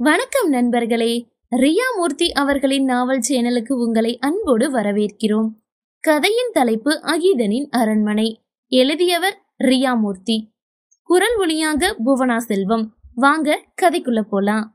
வணக்கம் நண்பர்களே ரியா மூர்த்தி அவர்களின் நாவல் சேனலுக்கு உங்களை அன்போடு வரவேற்கிறோம் கதையின் தலைப்பு அகீதனின் அரண்மனை எழுதியவர் ரியா மூர்த்தி குரல் ஒளியாக புவனா செல்வம் வாங்க கதைக்குள்ள போலாம்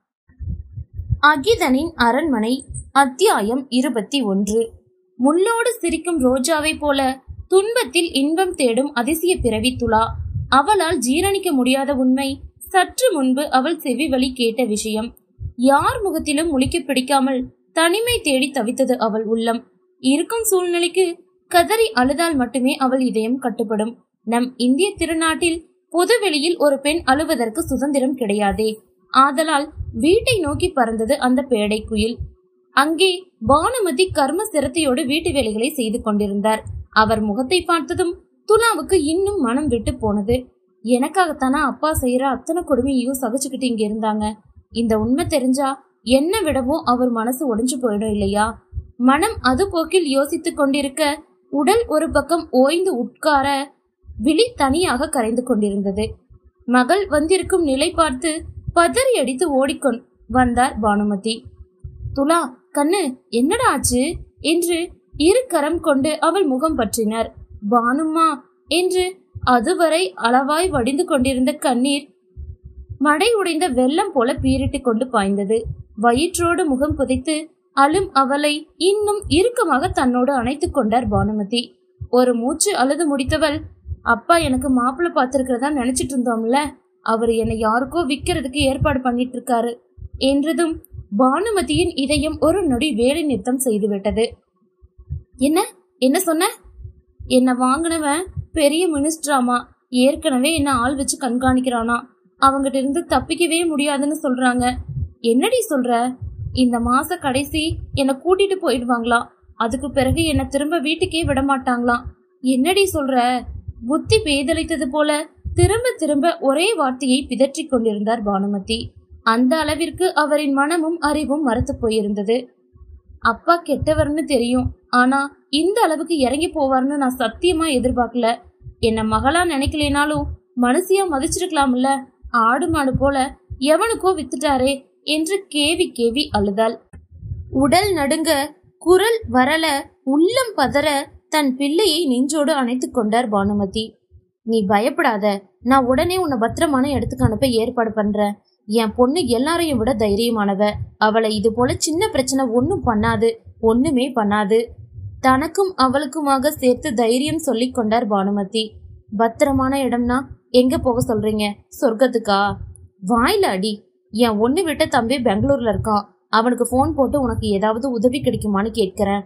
அகிதனின் அரண்மனை அத்தியாயம் இருபத்தி ஒன்று முள்ளோடு சிரிக்கும் ரோஜாவை போல துன்பத்தில் இன்பம் தேடும் அதிசய பிறவி துலா அவளால் ஜீரணிக்க முடியாத உண்மை சற்று முன்பு அவள் செவி வழி கேட்ட விஷயம் யார் முகத்திலும் முழிக்க பிடிக்காமல் தனிமை தேடி தவித்தது அவள் உள்ளம் இருக்கும் சூழ்நிலைக்கு கதறி அழுதால் மட்டுமே அவள் இதயம் கட்டுப்படும் நம் இந்திய திருநாட்டில் பொதுவெளியில் ஒரு பெண் அழுவதற்கு சுதந்திரம் கிடையாதே ஆதலால் வீட்டை நோக்கி பறந்தது அந்த பேடை குயில் அங்கே பானுமதி கர்ம சிரத்தையோடு வீட்டு வேலைகளை செய்து கொண்டிருந்தார் அவர் முகத்தை பார்த்ததும் துலாவுக்கு இன்னும் மனம் விட்டு போனது எனக்காகத்தானா அப்பா செய்யற அத்தனை கொடுமையையும் சகிச்சுக்கிட்டு இங்க இருந்தாங்க இந்த உண்மை தெரிஞ்சா என்ன விடவும் அவர் மனசு உடைஞ்சு போயிடும் இல்லையா மனம் அது போக்கில் யோசித்துக் கொண்டிருக்க உடல் ஒரு பக்கம் ஓய்ந்து உட்கார விழி தனியாக கரைந்து கொண்டிருந்தது மகள் வந்திருக்கும் நிலை பார்த்து பதறி அடித்து ஓடிக்கொண் வந்தார் பானுமதி துலா கண்ணு என்னடா ஆச்சு என்று இரு கரம் கொண்டு அவள் முகம் பற்றினார் பானும்மா என்று அதுவரை அளவாய் வடிந்து கொண்டிருந்த கண்ணீர் மடை உடைந்த வெள்ளம் போல பீரிட்டு கொண்டு பாய்ந்தது வயிற்றோடு முகம் புதைத்து அழும் அவளை இன்னும் இறுக்கமாக தன்னோடு அணைத்துக் கொண்டார் பானுமதி ஒரு மூச்சு அழுது முடித்தவள் அப்பா எனக்கு மாப்பிள்ளை பார்த்திருக்கிறதா நினைச்சிட்டு இருந்தோம்ல அவர் என்னை யாருக்கோ விக்கிறதுக்கு ஏற்பாடு பண்ணிட்டு இருக்காரு என்றதும் பானுமதியின் இதயம் ஒரு நொடி வேலை நிறுத்தம் செய்துவிட்டது என்ன என்ன சொன்ன என்ன வாங்கினவன் பெரிய மினிஸ்டராமா ஏற்கனவே என்ன ஆள் வச்சு கண்காணிக்கிறானா அவங்கிட்ட இருந்து தப்பிக்கவே முடியாதுன்னு சொல்றாங்க என்னடி சொல்ற இந்த மாச கடைசி என்னை கூட்டிட்டு போயிடுவாங்களாம் அதுக்கு பிறகு என்னை திரும்ப வீட்டுக்கே விட மாட்டாங்களாம் என்னடி சொல்ற புத்தி பேதலித்தது போல திரும்ப திரும்ப ஒரே வார்த்தையை பிதற்றிக் கொண்டிருந்தார் பானுமதி அந்த அளவிற்கு அவரின் மனமும் அறிவும் மறுத்து போயிருந்தது அப்பா கெட்டவர்னு தெரியும் ஆனா இந்த அளவுக்கு இறங்கி போவார்னு நான் சத்தியமா எதிர்பார்க்கல என்ன மகளா நினைக்கலனாலும் மனசியா மதிச்சிருக்கலாம்ல ஆடு மாடு போல எவனுக்கோ வித்துட்டாரே என்று கேவி கேவி அழுதாள் உடல் நடுங்க குரல் வரல உள்ளம் பதற தன் பிள்ளையை நெஞ்சோடு அணைத்துக் கொண்டார் பானுமதி நீ பயப்படாத நான் உடனே உன்னை பத்திரமான இடத்துக்கு அனுப்ப ஏற்பாடு பண்றேன் என் பொண்ணு எல்லாரையும் விட தைரியமானவ அவளை இது போல சின்ன பிரச்சனை ஒன்னும் பண்ணாது ஒண்ணுமே பண்ணாது தனக்கும் அவளுக்குமாக சேர்த்து தைரியம் சொல்லிக் கொண்டார் பானுமதி பத்திரமான இடம்னா எங்க போக சொல்றீங்க சொர்க்கத்துக்கா வாயில அடி என் ஒண்ணு விட்ட தம்பி பெங்களூர்ல இருக்கான் அவனுக்கு ஃபோன் போட்டு உனக்கு ஏதாவது உதவி கிடைக்குமான்னு கேட்கிறேன்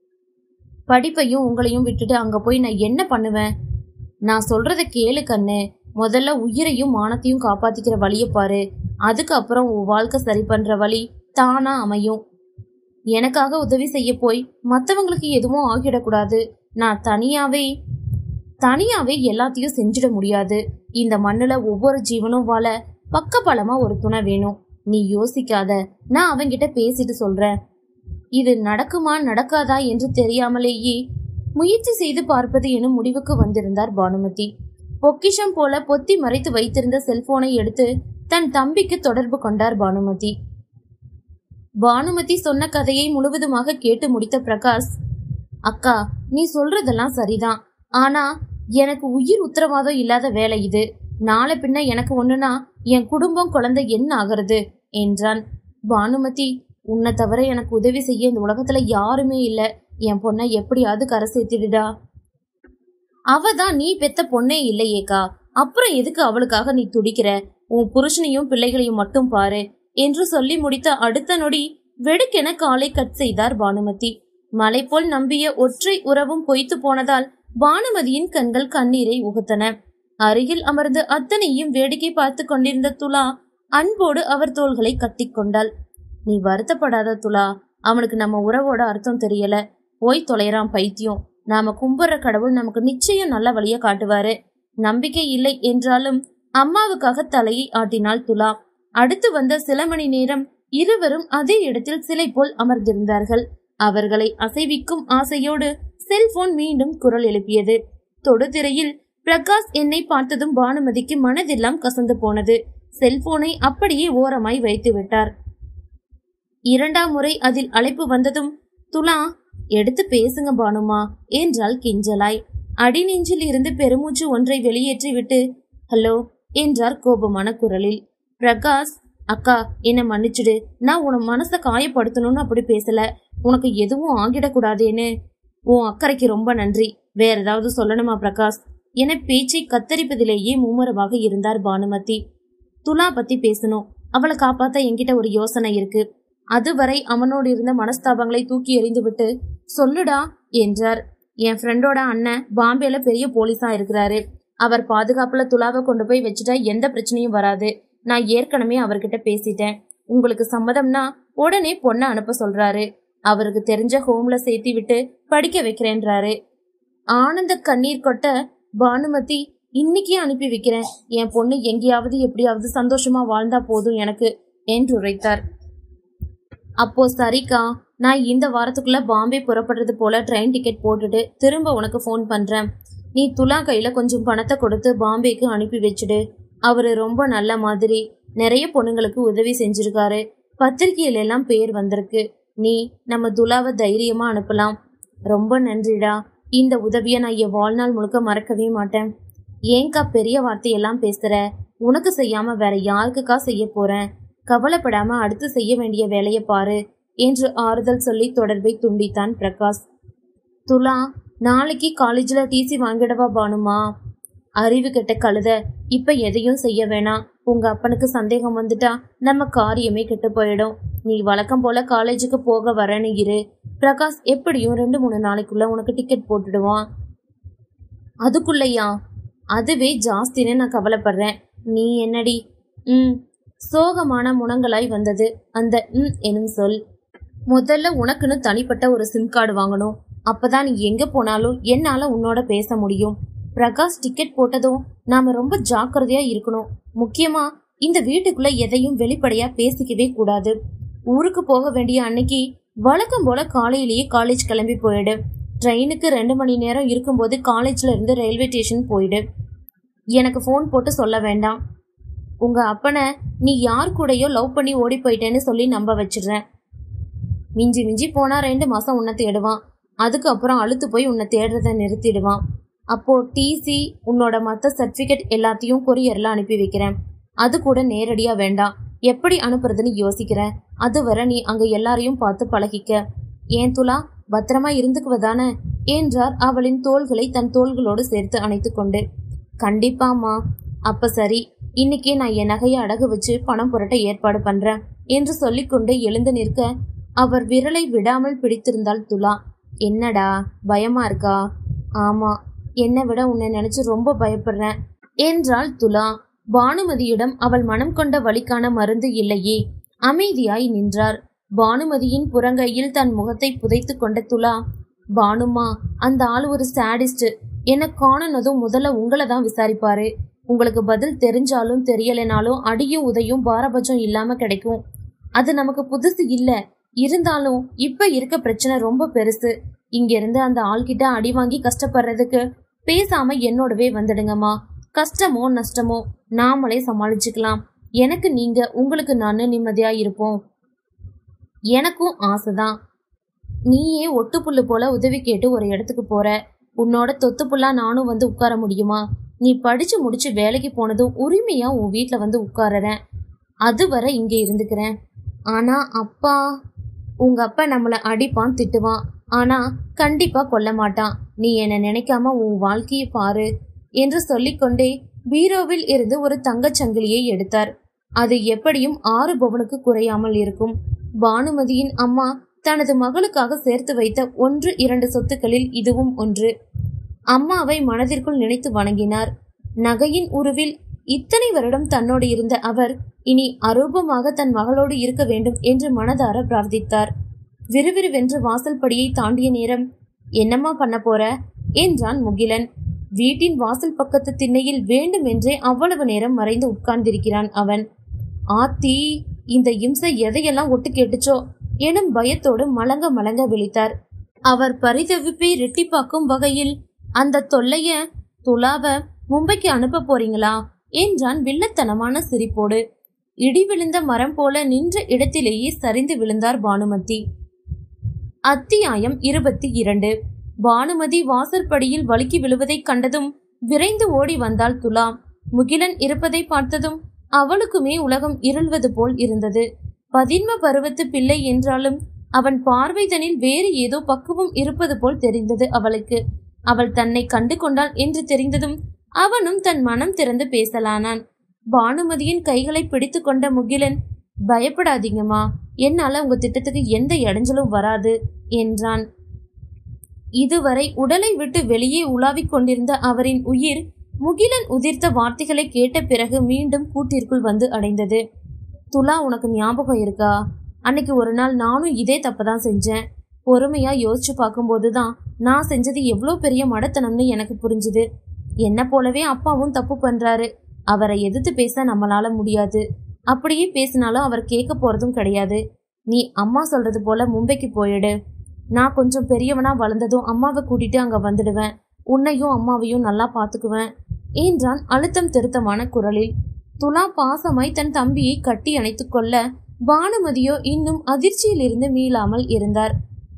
படிப்பையும் உங்களையும் விட்டுட்டு அங்க போய் நான் என்ன பண்ணுவேன் நான் சொல்றத கேளு கண்ணு முதல்ல உயிரையும் மானத்தையும் காப்பாத்திக்கிற வழிய பாரு அதுக்கப்புறம் உன் வாழ்க்கை சரி பண்ற வழி தானா அமையும் எனக்காக உதவி செய்ய போய் மத்தவங்களுக்கு எதுவும் ஆகிடக்கூடாது நான் தனியாவே தனியாவே எல்லாத்தையும் செஞ்சிட முடியாது இந்த மண்ணுல ஒவ்வொரு ஜீவனும் வாழ பக்கபலமா ஒரு துணை வேணும் நீ யோசிக்காத நான் அவங்கிட்ட பேசிட்டு சொல்றேன் இது நடக்குமா நடக்காதா என்று தெரியாமலேயே முயற்சி செய்து பார்ப்பது எனும் முடிவுக்கு வந்திருந்தார் பானுமதி பொக்கிஷம் போல பொத்தி மறைத்து வைத்திருந்த செல்போனை எடுத்து தன் தம்பிக்கு தொடர்பு கொண்டார் பானுமதி பானுமதி சொன்ன கதையை முழுவதுமாக கேட்டு முடித்த பிரகாஷ் அக்கா நீ சொல்றதெல்லாம் சரிதான் ஆனா எனக்கு உயிர் உத்தரவாதம் இல்லாத வேலை இது நாளை பின்ன எனக்கு ஒண்ணுனா என் குடும்பம் குழந்தை என்ன ஆகிறது என்றான் பானுமதி உன்னை தவிர எனக்கு உதவி செய்ய இந்த உலகத்துல யாருமே இல்ல என் பொண்ணை எப்படியாவது கரை சேர்த்திடுடா அவ தான் நீ பெத்த பொண்ணே இல்லையேக்கா அப்புறம் எதுக்கு அவளுக்காக நீ துடிக்கிற உன் புருஷனையும் பிள்ளைகளையும் மட்டும் பாரு என்று சொல்லி முடித்த அடுத்த நொடி வெடுக்கென காலை கட் செய்தார் பானுமதி மலை போல் நம்பிய ஒற்றை உறவும் பொய்த்து போனதால் பானுமதியின் கண்கள் கண்ணீரை உகுத்தன அருகில் அமர்ந்து அத்தனையும் வேடிக்கை பார்த்து கொண்டிருந்த துலா அன்போடு அவர் தோள்களை கட்டிக்கொண்டாள் நீ வருத்தப்படாத துலா அவனுக்கு நம்ம உறவோட அர்த்தம் தெரியல போய் தொலைறான் பைத்தியம் நாம கும்பிடுற கடவுள் நமக்கு நிச்சயம் நல்ல வழிய காட்டுவாரு நம்பிக்கை இல்லை என்றாலும் அம்மாவுக்காக தலையை ஆட்டினாள் துலா அடுத்து வந்த சில மணி நேரம் இருவரும் அதே இடத்தில் சிலை போல் அமர்ந்திருந்தார்கள் அவர்களை அசைவிக்கும் ஆசையோடு செல்போன் மீண்டும் குரல் எழுப்பியது தொடுதிரையில் பிரகாஷ் என்னை பார்த்ததும் பானுமதிக்கு மனதெல்லாம் கசந்து போனது செல்போனை அப்படியே ஓரமாய் வைத்து விட்டார் இரண்டாம் முறை அதில் அழைப்பு வந்ததும் துலா எடுத்து பேசுங்க பானுமா என்றாள் கிஞ்சலாய் அடிநெஞ்சில் இருந்து பெருமூச்சு ஒன்றை வெளியேற்றி விட்டு ஹலோ என்றார் கோபமான குரலில் பிரகாஷ் அக்கா என்ன மன்னிச்சிடு நான் உன மனசை காயப்படுத்தணும்னு அப்படி பேசல உனக்கு எதுவும் ஆகிடக்கூடாதேன்னு உன் அக்கறைக்கு ரொம்ப நன்றி வேற ஏதாவது சொல்லணுமா பிரகாஷ் என பேச்சை கத்தரிப்பதிலேயே மும்முரமாக இருந்தார் பானுமதி துலா பத்தி பேசணும் அவளை காப்பாத்த என்கிட்ட ஒரு யோசனை இருக்கு அதுவரை அவனோடு இருந்த மனஸ்தாபங்களை தூக்கி எறிந்துவிட்டு சொல்லுடா என்றார் என் ஃப்ரெண்டோட அண்ணன் பாம்பேல பெரிய போலீஸா இருக்கிறாரு அவர் பாதுகாப்புல துலாவை கொண்டு போய் வச்சுட்டா எந்த பிரச்சனையும் வராது நான் ஏற்கனவே அவர்கிட்ட பேசிட்டேன் உங்களுக்கு சம்மதம்னா உடனே பொண்ணை அனுப்ப சொல்றாரு அவருக்கு தெரிஞ்ச ஹோம்ல சேர்த்தி விட்டு படிக்க வைக்கிறேன்றாரு ஆனந்த கண்ணீர் கொட்ட பானுமதி இன்னைக்கே அனுப்பி வைக்கிறேன் என் பொண்ணு எங்கேயாவது எப்படியாவது சந்தோஷமா வாழ்ந்தா போதும் எனக்கு என்று உரைத்தார் அப்போ சரிக்கா நான் இந்த வாரத்துக்குள்ள பாம்பே புறப்படுறது போல ட்ரெயின் டிக்கெட் போட்டுட்டு திரும்ப உனக்கு ஃபோன் பண்றேன் நீ துலா கையில கொஞ்சம் பணத்தை கொடுத்து பாம்பேக்கு அனுப்பி வச்சுடு அவரு ரொம்ப நல்ல மாதிரி நிறைய பொண்ணுங்களுக்கு உதவி செஞ்சிருக்காரு பத்திரிகையில எல்லாம் பேர் வந்திருக்கு நீ நம்ம துலாவை தைரியமா அனுப்பலாம் ரொம்ப நன்றிடா இந்த உதவியை நான் என் வாழ்நாள் முழுக்க மறக்கவே மாட்டேன் ஏங்கா பெரிய வார்த்தையெல்லாம் பேசுற உனக்கு செய்யாம வேற யாருக்குக்கா செய்ய போறேன் கவலைப்படாம அடுத்து செய்ய வேண்டிய வேலையை பாரு என்று ஆறுதல் சொல்லி தொடர்பை துண்டித்தான் பிரகாஷ் துலா நாளைக்கு காலேஜ்ல டிசி வாங்கிடவா பானுமா அறிவு கெட்ட கழுத இப்ப எதையும் செய்ய வேணாம் உங்க அப்பனுக்கு சந்தேகம் வந்துட்டா நம்ம காரியமே கெட்டு போயிடும் நீ வழக்கம் போல காலேஜுக்கு போக வரேன்னு இரு பிரகாஷ் எப்படியும் ரெண்டு மூணு நாளைக்குள்ள உனக்கு டிக்கெட் போட்டுடுவான் அதுக்குள்ளையா அதுவே ஜாஸ்தின்னு நான் கவலைப்படுறேன் நீ என்னடி ம் சோகமான முனங்களாய் வந்தது அந்த ம் எனும் சொல் முதல்ல உனக்குன்னு தனிப்பட்ட ஒரு சிம் கார்டு வாங்கணும் அப்பதான் நீ எங்க போனாலும் என்னால உன்னோட பேச முடியும் பிரகாஷ் டிக்கெட் போட்டதும் நாம ரொம்ப ஜாக்கிரதையா இருக்கணும் முக்கியமா இந்த வீட்டுக்குள்ள எதையும் வெளிப்படையா பேசிக்கவே கூடாது ஊருக்கு போக வேண்டிய அன்னைக்கு வழக்கம் போல காலையிலேயே காலேஜ் கிளம்பி போயிடு ட்ரெயினுக்கு ரெண்டு மணி நேரம் இருக்கும்போது காலேஜ்ல இருந்து ரயில்வே ஸ்டேஷன் போயிடு எனக்கு ஃபோன் போட்டு சொல்ல வேண்டாம் உங்க அப்பனை நீ யார் கூடயோ லவ் பண்ணி ஓடி போயிட்டேன்னு சொல்லி நம்ப வச்சிடுறேன் மிஞ்சி மிஞ்சி போனா ரெண்டு மாசம் உன்னை தேடுவான் அதுக்கப்புறம் அழுத்து போய் உன்னை தேடுறத நிறுத்திடுவான் அப்போ டிசி உன்னோட மற்ற சர்டிஃபிகேட் எல்லாத்தையும் கொரியர்ல அனுப்பி வைக்கிறேன் அது கூட நேரடியா வேண்டாம் எப்படி அனுப்புறதுன்னு யோசிக்கிறேன் அதுவரை நீ அங்க எல்லாரையும் பார்த்து பழகிக்க ஏன் துலா பத்திரமா இருந்துக்குவதானே என்றார் அவளின் தோள்களை தன் தோள்களோடு சேர்த்து அணைத்து கொண்டு கண்டிப்பாம்மா அப்ப சரி இன்னைக்கே நான் என் நகையை அடகு வச்சு பணம் புரட்ட ஏற்பாடு பண்றேன் என்று சொல்லிக்கொண்டு எழுந்து நிற்க அவர் விரலை விடாமல் பிடித்திருந்தாள் துலா என்னடா பயமா இருக்கா ஆமா என்னை விட உன்னை நினைச்சு ரொம்ப பயப்படுறேன் என்றாள் துலா பானுமதியிடம் அவள் மனம் கொண்ட வலிக்கான மருந்து இல்லையே அமைதியாய் நின்றார் பானுமதியின் புறங்கையில் தன் முகத்தை புதைத்து கொண்ட துலா பானுமா அந்த ஆள் ஒரு சாடிஸ்ட் என்ன காணனதும் முதல்ல உங்களை தான் விசாரிப்பாரு உங்களுக்கு பதில் தெரிஞ்சாலும் தெரியலைனாலும் அடியும் உதையும் பாரபட்சம் இல்லாம கிடைக்கும் அது நமக்கு புதுசு இல்ல இருந்தாலும் இப்ப இருக்க பிரச்சனை ரொம்ப பெருசு இங்க இருந்து அந்த ஆள்கிட்ட அடி வாங்கி கஷ்டப்படுறதுக்கு பேசாம என்னோடவே வந்துடுங்கம்மா கஷ்டமோ நஷ்டமோ நாமளே சமாளிச்சுக்கலாம் எனக்கு நீங்க உங்களுக்கு நானு நிம்மதியா இருப்போம் எனக்கும் ஆசைதான் நீயே ஒட்டுப்புல்லு போல உதவி கேட்டு ஒரு இடத்துக்கு போற உன்னோட தொத்து புல்லா நானும் வந்து உட்கார முடியுமா நீ படிச்சு முடிச்சு வேலைக்கு போனதும் உரிமையா உன் வீட்ல வந்து உட்காரறேன் அதுவரை இங்க இருந்துக்கிறேன் ஆனா அப்பா உங்க அப்பா நம்மள அடிப்பான் திட்டுவான் ஆனா கண்டிப்பா கொல்ல மாட்டான் நீ என்ன நினைக்காம உன் வாழ்க்கையை பாரு என்று சொல்லிக்கொண்டே பீரோவில் இருந்து ஒரு தங்கச் சங்கிலியை எடுத்தார் அது எப்படியும் ஆறு பவனுக்கு குறையாமல் இருக்கும் பானுமதியின் அம்மா தனது மகளுக்காக சேர்த்து வைத்த ஒன்று இரண்டு சொத்துக்களில் இதுவும் ஒன்று அம்மாவை மனதிற்குள் நினைத்து வணங்கினார் நகையின் உருவில் இத்தனை வருடம் தன்னோடு இருந்த அவர் இனி அரூபமாக தன் மகளோடு இருக்க வேண்டும் என்று மனதார பிரார்த்தித்தார் விறுவிறுவென்று வாசல் படியை தாண்டிய நேரம் என்னம்மா பண்ண போற என்றான் முகிலன் வீட்டின் வாசல் பக்கத்து திண்ணையில் வேண்டுமென்றே அவ்வளவு நேரம் மறைந்து உட்கார்ந்திருக்கிறான் அவன் ஆத்தி இந்த இம்சை எதையெல்லாம் ஒட்டு கேட்டுச்சோ எனும் பயத்தோடு மலங்க மலங்க விழித்தார் அவர் பரிதவிப்பை ரெட்டிப்பாக்கும் வகையில் அந்த தொல்லைய துலாவ மும்பைக்கு அனுப்ப போறீங்களா என்றான் வில்லத்தனமான சிரிப்போடு இடி விழுந்த மரம் போல நின்ற இடத்திலேயே சரிந்து விழுந்தார் பானுமதி அத்தியாயம் இருபத்தி இரண்டு பானுமதி வாசற்படியில் வழுக்கி விழுவதைக் கண்டதும் விரைந்து ஓடி வந்தாள் துலா முகிலன் இருப்பதை பார்த்ததும் அவளுக்குமே உலகம் இருள்வது போல் இருந்தது பதின்ம பருவத்து பிள்ளை என்றாலும் அவன் பார்வைதனில் வேறு ஏதோ பக்குவம் இருப்பது போல் தெரிந்தது அவளுக்கு அவள் தன்னை கண்டு கொண்டாள் என்று தெரிந்ததும் அவனும் தன் மனம் திறந்து பேசலானான் பானுமதியின் கைகளை பிடித்து கொண்ட முகிலன் பயப்படாதீங்கம்மா என்னால உங்க திட்டத்துக்கு எந்த இடைஞ்சலும் வராது என்றான் இதுவரை உடலை விட்டு வெளியே உலாவிக் கொண்டிருந்த அவரின் உயிர் முகிலன் உதிர்த்த வார்த்தைகளை கேட்ட பிறகு மீண்டும் கூட்டிற்குள் வந்து அடைந்தது துலா உனக்கு ஞாபகம் இருக்கா அன்னைக்கு ஒரு நாள் நானும் இதே தப்பு தான் செஞ்சேன் பொறுமையா யோசிச்சு பார்க்கும்போது தான் நான் செஞ்சது எவ்வளோ பெரிய மடத்தனம்னு எனக்கு புரிஞ்சுது என்ன போலவே அப்பாவும் தப்பு பண்றாரு அவரை எதிர்த்து பேச நம்மளால முடியாது அப்படியே பேசினாலும் அவர் கேட்க போறதும் கிடையாது நீ அம்மா சொல்றது போல மும்பைக்கு போயிடு நான் கொஞ்சம் பெரியவனா வளர்ந்ததும் அம்மாவை கூட்டிட்டு அங்க வந்துடுவேன் உன்னையும் அம்மாவையும் நல்லா பாத்துக்குவேன் என்றான் அழுத்தம் திருத்தமான குரலில் துலா பாசமாய் தன் தம்பியை கட்டி அணைத்துக் கொள்ள பானுமதியோ இன்னும் அதிர்ச்சியில் இருந்து மீளாமல் இருந்தார்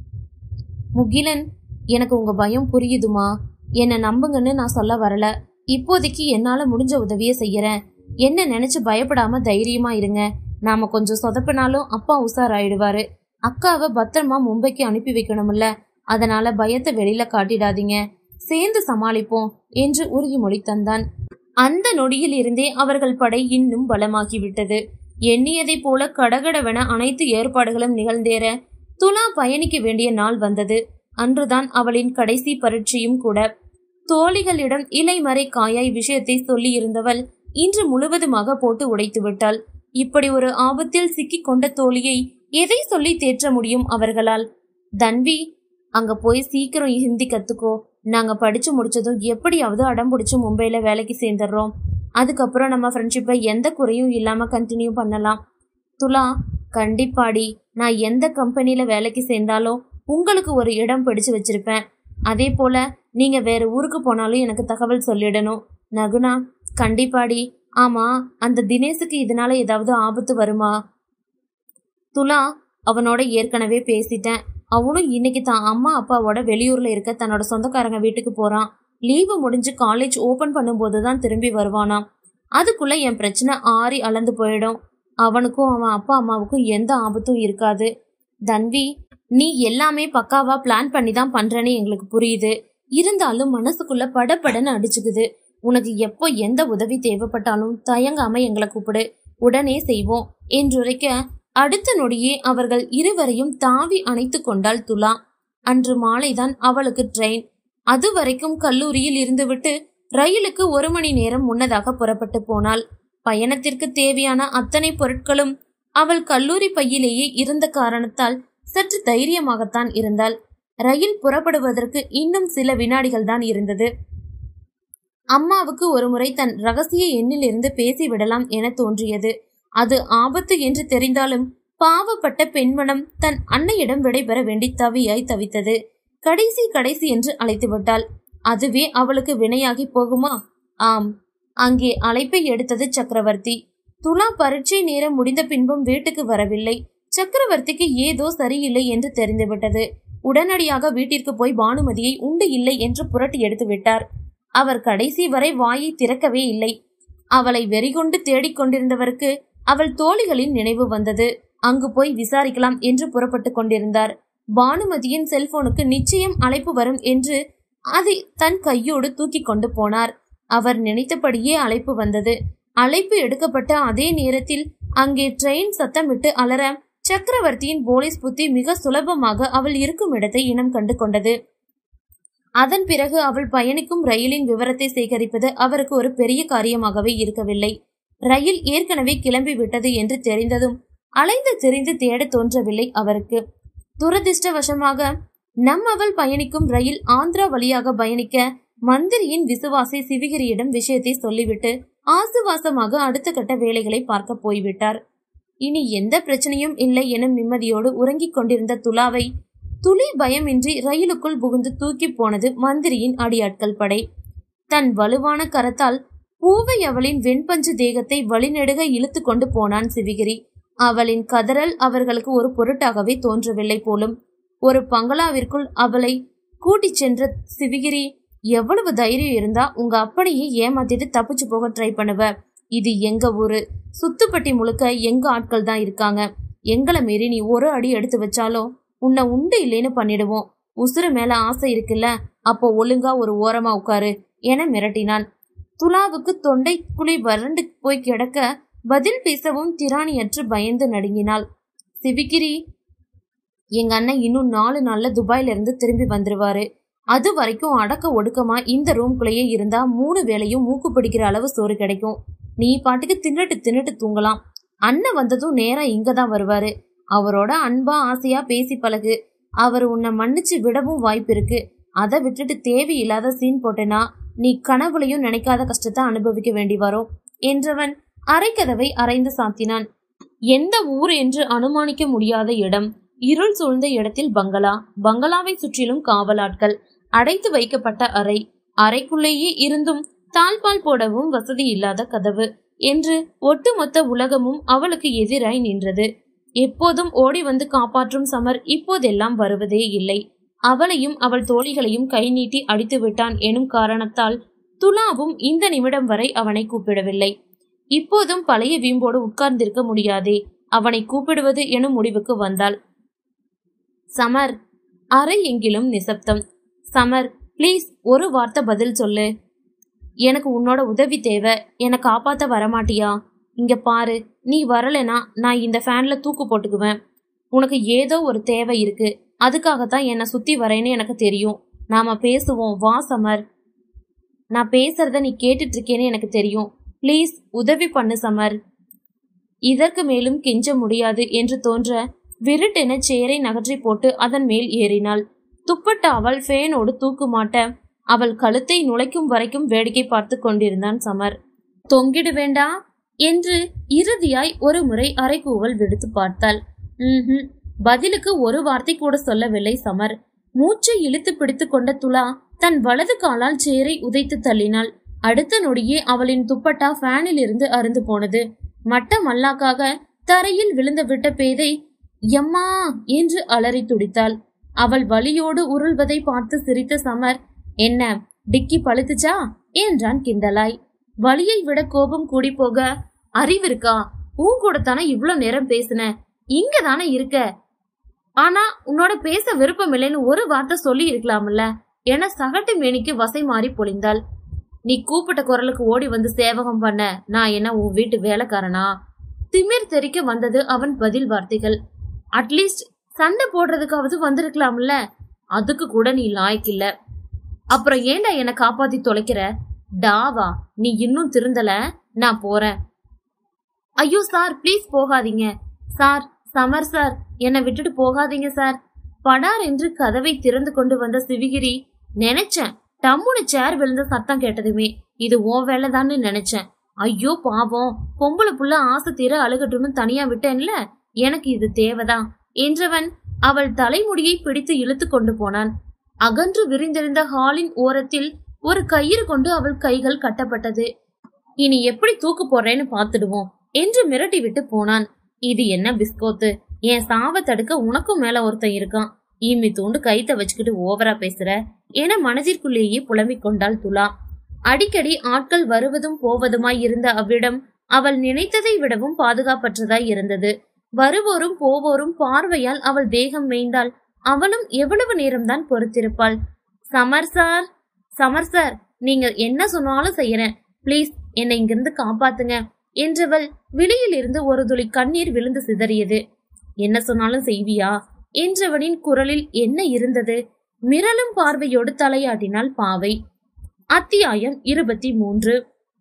முகிலன் எனக்கு உங்க பயம் புரியுதுமா என்னை நம்புங்கன்னு நான் சொல்ல வரல இப்போதைக்கு என்னால முடிஞ்ச உதவியை செய்யறேன் என்ன நினைச்சு பயப்படாம தைரியமா இருங்க நாம கொஞ்சம் சொதப்பினாலும் அப்பா உஷாராயிடுவாரு அக்காவை பத்திரமா மும்பைக்கு அனுப்பி வைக்கணும்ல அதனால பயத்தை வெளியில காட்டிடாதீங்க சேர்ந்து சமாளிப்போம் என்று உறுதிமொழி தந்தான் அந்த நொடியில் இருந்தே அவர்கள் படை இன்னும் பலமாகிவிட்டது எண்ணியதைப் போல கடகடவென அனைத்து ஏற்பாடுகளும் நிகழ்ந்தேற துலா பயணிக்க வேண்டிய நாள் வந்தது அன்றுதான் அவளின் கடைசி பரீட்சையும் கூட தோழிகளிடம் இலைமறை காயாய் விஷயத்தை சொல்லி இருந்தவள் இன்று முழுவதுமாக போட்டு உடைத்து விட்டாள் இப்படி ஒரு ஆபத்தில் சிக்கிக் கொண்ட தோழியை எதை சொல்லி தேற்ற முடியும் அவர்களால் தன்வி அங்க போய் சீக்கிரம் ஹிந்தி கத்துக்கோ நாங்க படிச்சு முடிச்சதும் எப்படியாவது அடம் பிடிச்சு மும்பைல வேலைக்கு சேர்ந்துடுறோம் அதுக்கப்புறம் நம்ம ஃப்ரெண்ட்ஷிப்பை எந்த குறையும் இல்லாம கண்டினியூ பண்ணலாம் துலா கண்டிப்பாடி நான் எந்த கம்பெனில வேலைக்கு சேர்ந்தாலும் உங்களுக்கு ஒரு இடம் பிடிச்சு வச்சிருப்பேன் அதே போல நீங்க வேற ஊருக்கு போனாலும் எனக்கு தகவல் சொல்லிடணும் நகுனா கண்டிப்பாடி ஆமா அந்த தினேஷுக்கு இதனால ஏதாவது ஆபத்து வருமா துலா அவனோட ஏற்கனவே பேசிட்டேன் அவனும் இன்னைக்கு தான் அம்மா அப்பாவோட வெளியூர்ல இருக்க தன்னோட சொந்தக்காரங்க வீட்டுக்கு போறான் லீவு முடிஞ்சு காலேஜ் ஓபன் பண்ணும்போது தான் திரும்பி வருவானாம் அதுக்குள்ள என் பிரச்சனை ஆறி அளந்து போயிடும் அவனுக்கும் அவன் அப்பா அம்மாவுக்கும் எந்த ஆபத்தும் இருக்காது தன்வி நீ எல்லாமே பக்காவா பிளான் பண்ணி தான் பண்றேன்னு எங்களுக்கு புரியுது இருந்தாலும் மனசுக்குள்ள படபடன்னு அடிச்சுக்குது உனக்கு எப்போ எந்த உதவி தேவைப்பட்டாலும் தயங்காம எங்களை கூப்பிடு உடனே செய்வோம் என்றுரைக்க அடுத்த நொடியே அவர்கள் இருவரையும் தாவி அணைத்து கொண்டாள் துலா அன்று மாலைதான் அவளுக்கு ட்ரெயின் அது வரைக்கும் கல்லூரியில் இருந்துவிட்டு ரயிலுக்கு ஒரு மணி நேரம் முன்னதாக புறப்பட்டு போனாள் பயணத்திற்கு தேவையான அத்தனை பொருட்களும் அவள் கல்லூரி பையிலேயே இருந்த காரணத்தால் சற்று தைரியமாகத்தான் இருந்தாள் ரயில் புறப்படுவதற்கு இன்னும் சில வினாடிகள் தான் இருந்தது அம்மாவுக்கு ஒருமுறை தன் ரகசிய எண்ணிலிருந்து பேசிவிடலாம் என தோன்றியது அது ஆபத்து என்று தெரிந்தாலும் பாவப்பட்ட பெண்மனம் தன் அன்னையிடம் விடைபெற வேண்டி தவியாய் தவித்தது கடைசி கடைசி என்று அழைத்து விட்டாள் அதுவே அவளுக்கு வினையாகி போகுமா ஆம் அங்கே அழைப்பை எடுத்தது சக்கரவர்த்தி துலா பரீட்சை நேரம் முடிந்த பின்பும் வீட்டுக்கு வரவில்லை சக்கரவர்த்திக்கு ஏதோ சரியில்லை என்று தெரிந்துவிட்டது உடனடியாக வீட்டிற்கு போய் பானுமதியை உண்டு இல்லை என்று புரட்டி எடுத்து விட்டார் அவர் கடைசி வரை வாயை திறக்கவே இல்லை அவளை வெறிகொண்டு தேடிக் கொண்டிருந்தவருக்கு அவள் தோழிகளின் நினைவு வந்தது அங்கு போய் விசாரிக்கலாம் என்று புறப்பட்டு கொண்டிருந்தார் பானுமதியின் செல்போனுக்கு நிச்சயம் அழைப்பு வரும் என்று அதை தன் கையோடு தூக்கி கொண்டு போனார் அவர் நினைத்தபடியே அழைப்பு வந்தது அழைப்பு எடுக்கப்பட்ட அதே நேரத்தில் அங்கே ட்ரெயின் சத்தமிட்டு அலற சக்கரவர்த்தியின் போலீஸ் புத்தி மிக சுலபமாக அவள் இருக்கும் இடத்தை இனம் கண்டு கொண்டது அதன் பிறகு அவள் பயணிக்கும் ரயிலின் விவரத்தை சேகரிப்பது அவருக்கு ஒரு பெரிய காரியமாகவே இருக்கவில்லை ரயில் ஏற்கனவே கிளம்பி விட்டது என்று தெரிந்ததும் அலைந்து திரிந்து தேட தோன்றவில்லை அவருக்கு துரதிர்ஷ்டவசமாக நம் அவள் பயணிக்கும் ரயில் ஆந்திரா வழியாக பயணிக்க மந்திரியின் விசுவாசி சிவகிரியிடம் விஷயத்தை சொல்லிவிட்டு ஆசுவாசமாக அடுத்த கட்ட வேலைகளை பார்க்க போய்விட்டார் இனி எந்த பிரச்சனையும் இல்லை எனும் நிம்மதியோடு உறங்கிக் கொண்டிருந்த துலாவை துளி பயமின்றி ரயிலுக்குள் புகுந்து தூக்கி போனது மந்திரியின் அடியாட்கள் படை தன் வலுவான கரத்தால் பூவை அவளின் வெண்பஞ்சு தேகத்தை வழிநெடுக இழுத்து கொண்டு போனான் சிவிகிரி அவளின் கதறல் அவர்களுக்கு ஒரு பொருட்டாகவே தோன்றவில்லை போலும் ஒரு பங்களாவிற்குள் அவளை கூட்டிச் சென்ற சிவிகிரி எவ்வளவு தைரியம் இருந்தா உங்க அப்பனையே ஏமாத்திட்டு தப்பிச்சு போக ட்ரை பண்ணுவ இது எங்க ஊரு சுத்துப்பட்டி முழுக்க எங்க ஆட்கள் தான் இருக்காங்க எங்களை மீறி நீ ஒரு அடி எடுத்து வச்சாலும் உன்னை உண்டு இல்லைன்னு பண்ணிடுவோம் உசுறு மேல ஆசை இருக்குல்ல அப்போ ஒழுங்கா ஒரு ஓரமா உட்காரு என மிரட்டினான் துலாவுக்கு தொண்டை குழி வறண்டு போய் கிடக்க பதில் பேசவும் திராணியற்று பயந்து நடுங்கினாள் சிவிகிரி எங்க அண்ணன் இன்னும் நாலு நாள்ல துபாயில இருந்து திரும்பி வந்துருவாரு அது வரைக்கும் அடக்க ஒடுக்கமா இந்த ரூம்குள்ளேயே இருந்தா மூணு வேளையும் மூக்கு பிடிக்கிற அளவு சோறு கிடைக்கும் நீ பாட்டுக்கு தின்னுட்டு தின்னுட்டு தூங்கலாம் அண்ணன் வந்ததும் நேரா இங்க தான் வருவாரு அவரோட அன்பா ஆசையா பேசி பழகு அவர் உன்னை மன்னிச்சு விடவும் வாய்ப்பு இருக்கு அதை விட்டுட்டு தேவையில்லாத சீன் போட்டேனா நீ கனவுலையும் நினைக்காத கஷ்டத்தை அனுபவிக்க வேண்டி வரும் என்றவன் அரைக்கதவை அரைந்து சாத்தினான் எந்த ஊர் என்று அனுமானிக்க முடியாத இடம் இருள் சூழ்ந்த இடத்தில் பங்களா பங்களாவை சுற்றிலும் காவலாட்கள் அடைத்து வைக்கப்பட்ட அறை அறைக்குள்ளேயே இருந்தும் தாழ்பால் போடவும் வசதி இல்லாத கதவு என்று ஒட்டுமொத்த உலகமும் அவளுக்கு எதிராய் நின்றது எப்போதும் ஓடி வந்து காப்பாற்றும் சமர் இப்போதெல்லாம் வருவதே இல்லை அவளையும் அவள் தோழிகளையும் கை நீட்டி அடித்து விட்டான் எனும் காரணத்தால் துலாவும் இந்த நிமிடம் வரை அவனை கூப்பிடவில்லை இப்போதும் பழைய வீம்போடு உட்கார்ந்திருக்க முடியாதே அவனை கூப்பிடுவது எனும் முடிவுக்கு வந்தாள் சமர் அறை எங்கிலும் நிசப்தம் சமர் ப்ளீஸ் ஒரு வார்த்தை பதில் சொல்லு எனக்கு உன்னோட உதவி தேவை என்னை காப்பாத்த வரமாட்டியா இங்க பாரு நீ வரலைனா நான் இந்த ஃபேன்ல தூக்கு போட்டுக்குவேன் உனக்கு ஏதோ ஒரு தேவை இருக்கு அதுக்காகத்தான் என்னை சுத்தி வரேன்னு எனக்கு தெரியும் நாம பேசுவோம் வா சமர் நான் பேசுறத நீ கேட்டுட்டு இருக்கேன்னு எனக்கு தெரியும் ப்ளீஸ் உதவி பண்ணு சமர் இதற்கு மேலும் கெஞ்ச முடியாது என்று தோன்ற விருட்டென சேரை நகற்றி போட்டு அதன் மேல் ஏறினாள் துப்பட்ட அவள் ஃபேனோடு தூக்கு மாட்ட அவள் கழுத்தை நுழைக்கும் வரைக்கும் வேடிக்கை பார்த்து கொண்டிருந்தான் சமர் தொங்கிடு வேண்டா என்று இறுதியாய் ஒரு முறை அரைக்கூவல் விடுத்து பார்த்தாள் ம்ஹும் பதிலுக்கு ஒரு வார்த்தை கூட சொல்லவில்லை சமர் மூச்சை இழுத்து பிடித்து கொண்ட துலா தன் வலது காலால் சேரை உதைத்து தள்ளினாள் அடுத்த நொடியே அவளின் துப்பட்டா ஃபேனில் இருந்து அருந்து போனது மட்ட மல்லாக்காக தரையில் விழுந்து விட்ட பேதை எம்மா என்று அலறி துடித்தாள் அவள் வலியோடு உருள்வதை பார்த்து சிரித்த சமர் என்ன டிக்கி பழுத்துச்சா என்றான் கிண்டலாய் வலியை விட கோபம் கூடி போக அறிவிருக்கா உன் கூட தானே இவ்ளோ நேரம் பேசின இங்க தானே இருக்க ஆனா உன்னோட பேச விருப்பம் இல்லைன்னு ஒரு வார்த்தை சொல்லி இருக்கலாம்ல என சகட்டு மேனிக்கு வசை மாறி பொழிந்தாள் நீ கூப்பிட்ட குரலுக்கு ஓடி வந்து சேவகம் பண்ண நான் என்ன உன் வீட்டு வேலைக்காரனா திமிர் தெரிக்க வந்தது அவன் பதில் வார்த்தைகள் அட்லீஸ்ட் சண்டை போடுறதுக்காவது வந்திருக்கலாம்ல அதுக்கு கூட நீ லாய்க்கில்ல அப்புறம் ஏன்டா என்னை காப்பாத்தி தொலைக்கிற டாவா நீ இன்னும் திருந்தல நான் போறேன் ஐயோ சார் ப்ளீஸ் போகாதீங்க சார் சமர் சார் என்னை விட்டுட்டு போகாதீங்க சார் படார் என்று கதவை திறந்து கொண்டு வந்த சிவிகிரி நினைச்சேன் டம்முனு சேர் விழுந்த சத்தம் கேட்டதுமே இது உன் வேலைதான்னு நினைச்சேன் ஐயோ பாவம் பொம்பளை புள்ள ஆசை தீர அழுகட்டும்னு தனியா விட்டேன்ல எனக்கு இது தேவைதான் என்றவன் அவள் தலைமுடியை பிடித்து இழுத்து கொண்டு போனான் அகன்று விரிந்திருந்த ஹாலின் ஓரத்தில் ஒரு கயிறு கொண்டு அவள் கைகள் கட்டப்பட்டது இனி எப்படி தூக்கு போடுறேன்னு பார்த்துடுவோம் என்று மிரட்டி விட்டு போனான் இது என்ன பிஸ்கோத்து என் சாவ தடுக்க உனக்கும் மேல ஒருத்தன் இருக்கான் ஈமி தூண்டு கைத்த வச்சுக்கிட்டு ஓவரா பேசுற என மனதிற்குள்ளேயே புலம்பிக் கொண்டாள் துலா அடிக்கடி ஆட்கள் வருவதும் போவதுமாய் இருந்த அவ்விடம் அவள் நினைத்ததை விடவும் பாதுகாப்பற்றதாய் இருந்தது வருவோரும் போவோரும் பார்வையால் அவள் தேகம் மேய்ந்தாள் அவளும் எவ்வளவு நேரம்தான் பொறுத்திருப்பாள் சமர் சார் சமர் சார் நீங்க என்ன சொன்னாலும் செய்யறேன் ப்ளீஸ் என்னை இங்கிருந்து காப்பாத்துங்க என்றவள் விழியில் இருந்து ஒரு துளி கண்ணீர் விழுந்து சிதறியது என்ன சொன்னாலும் செய்வியா என்றவனின் குரலில் என்ன இருந்தது மிரளும் பார்வையோடு தலையாட்டினாள் பாவை அத்தியாயம் இருபத்தி மூன்று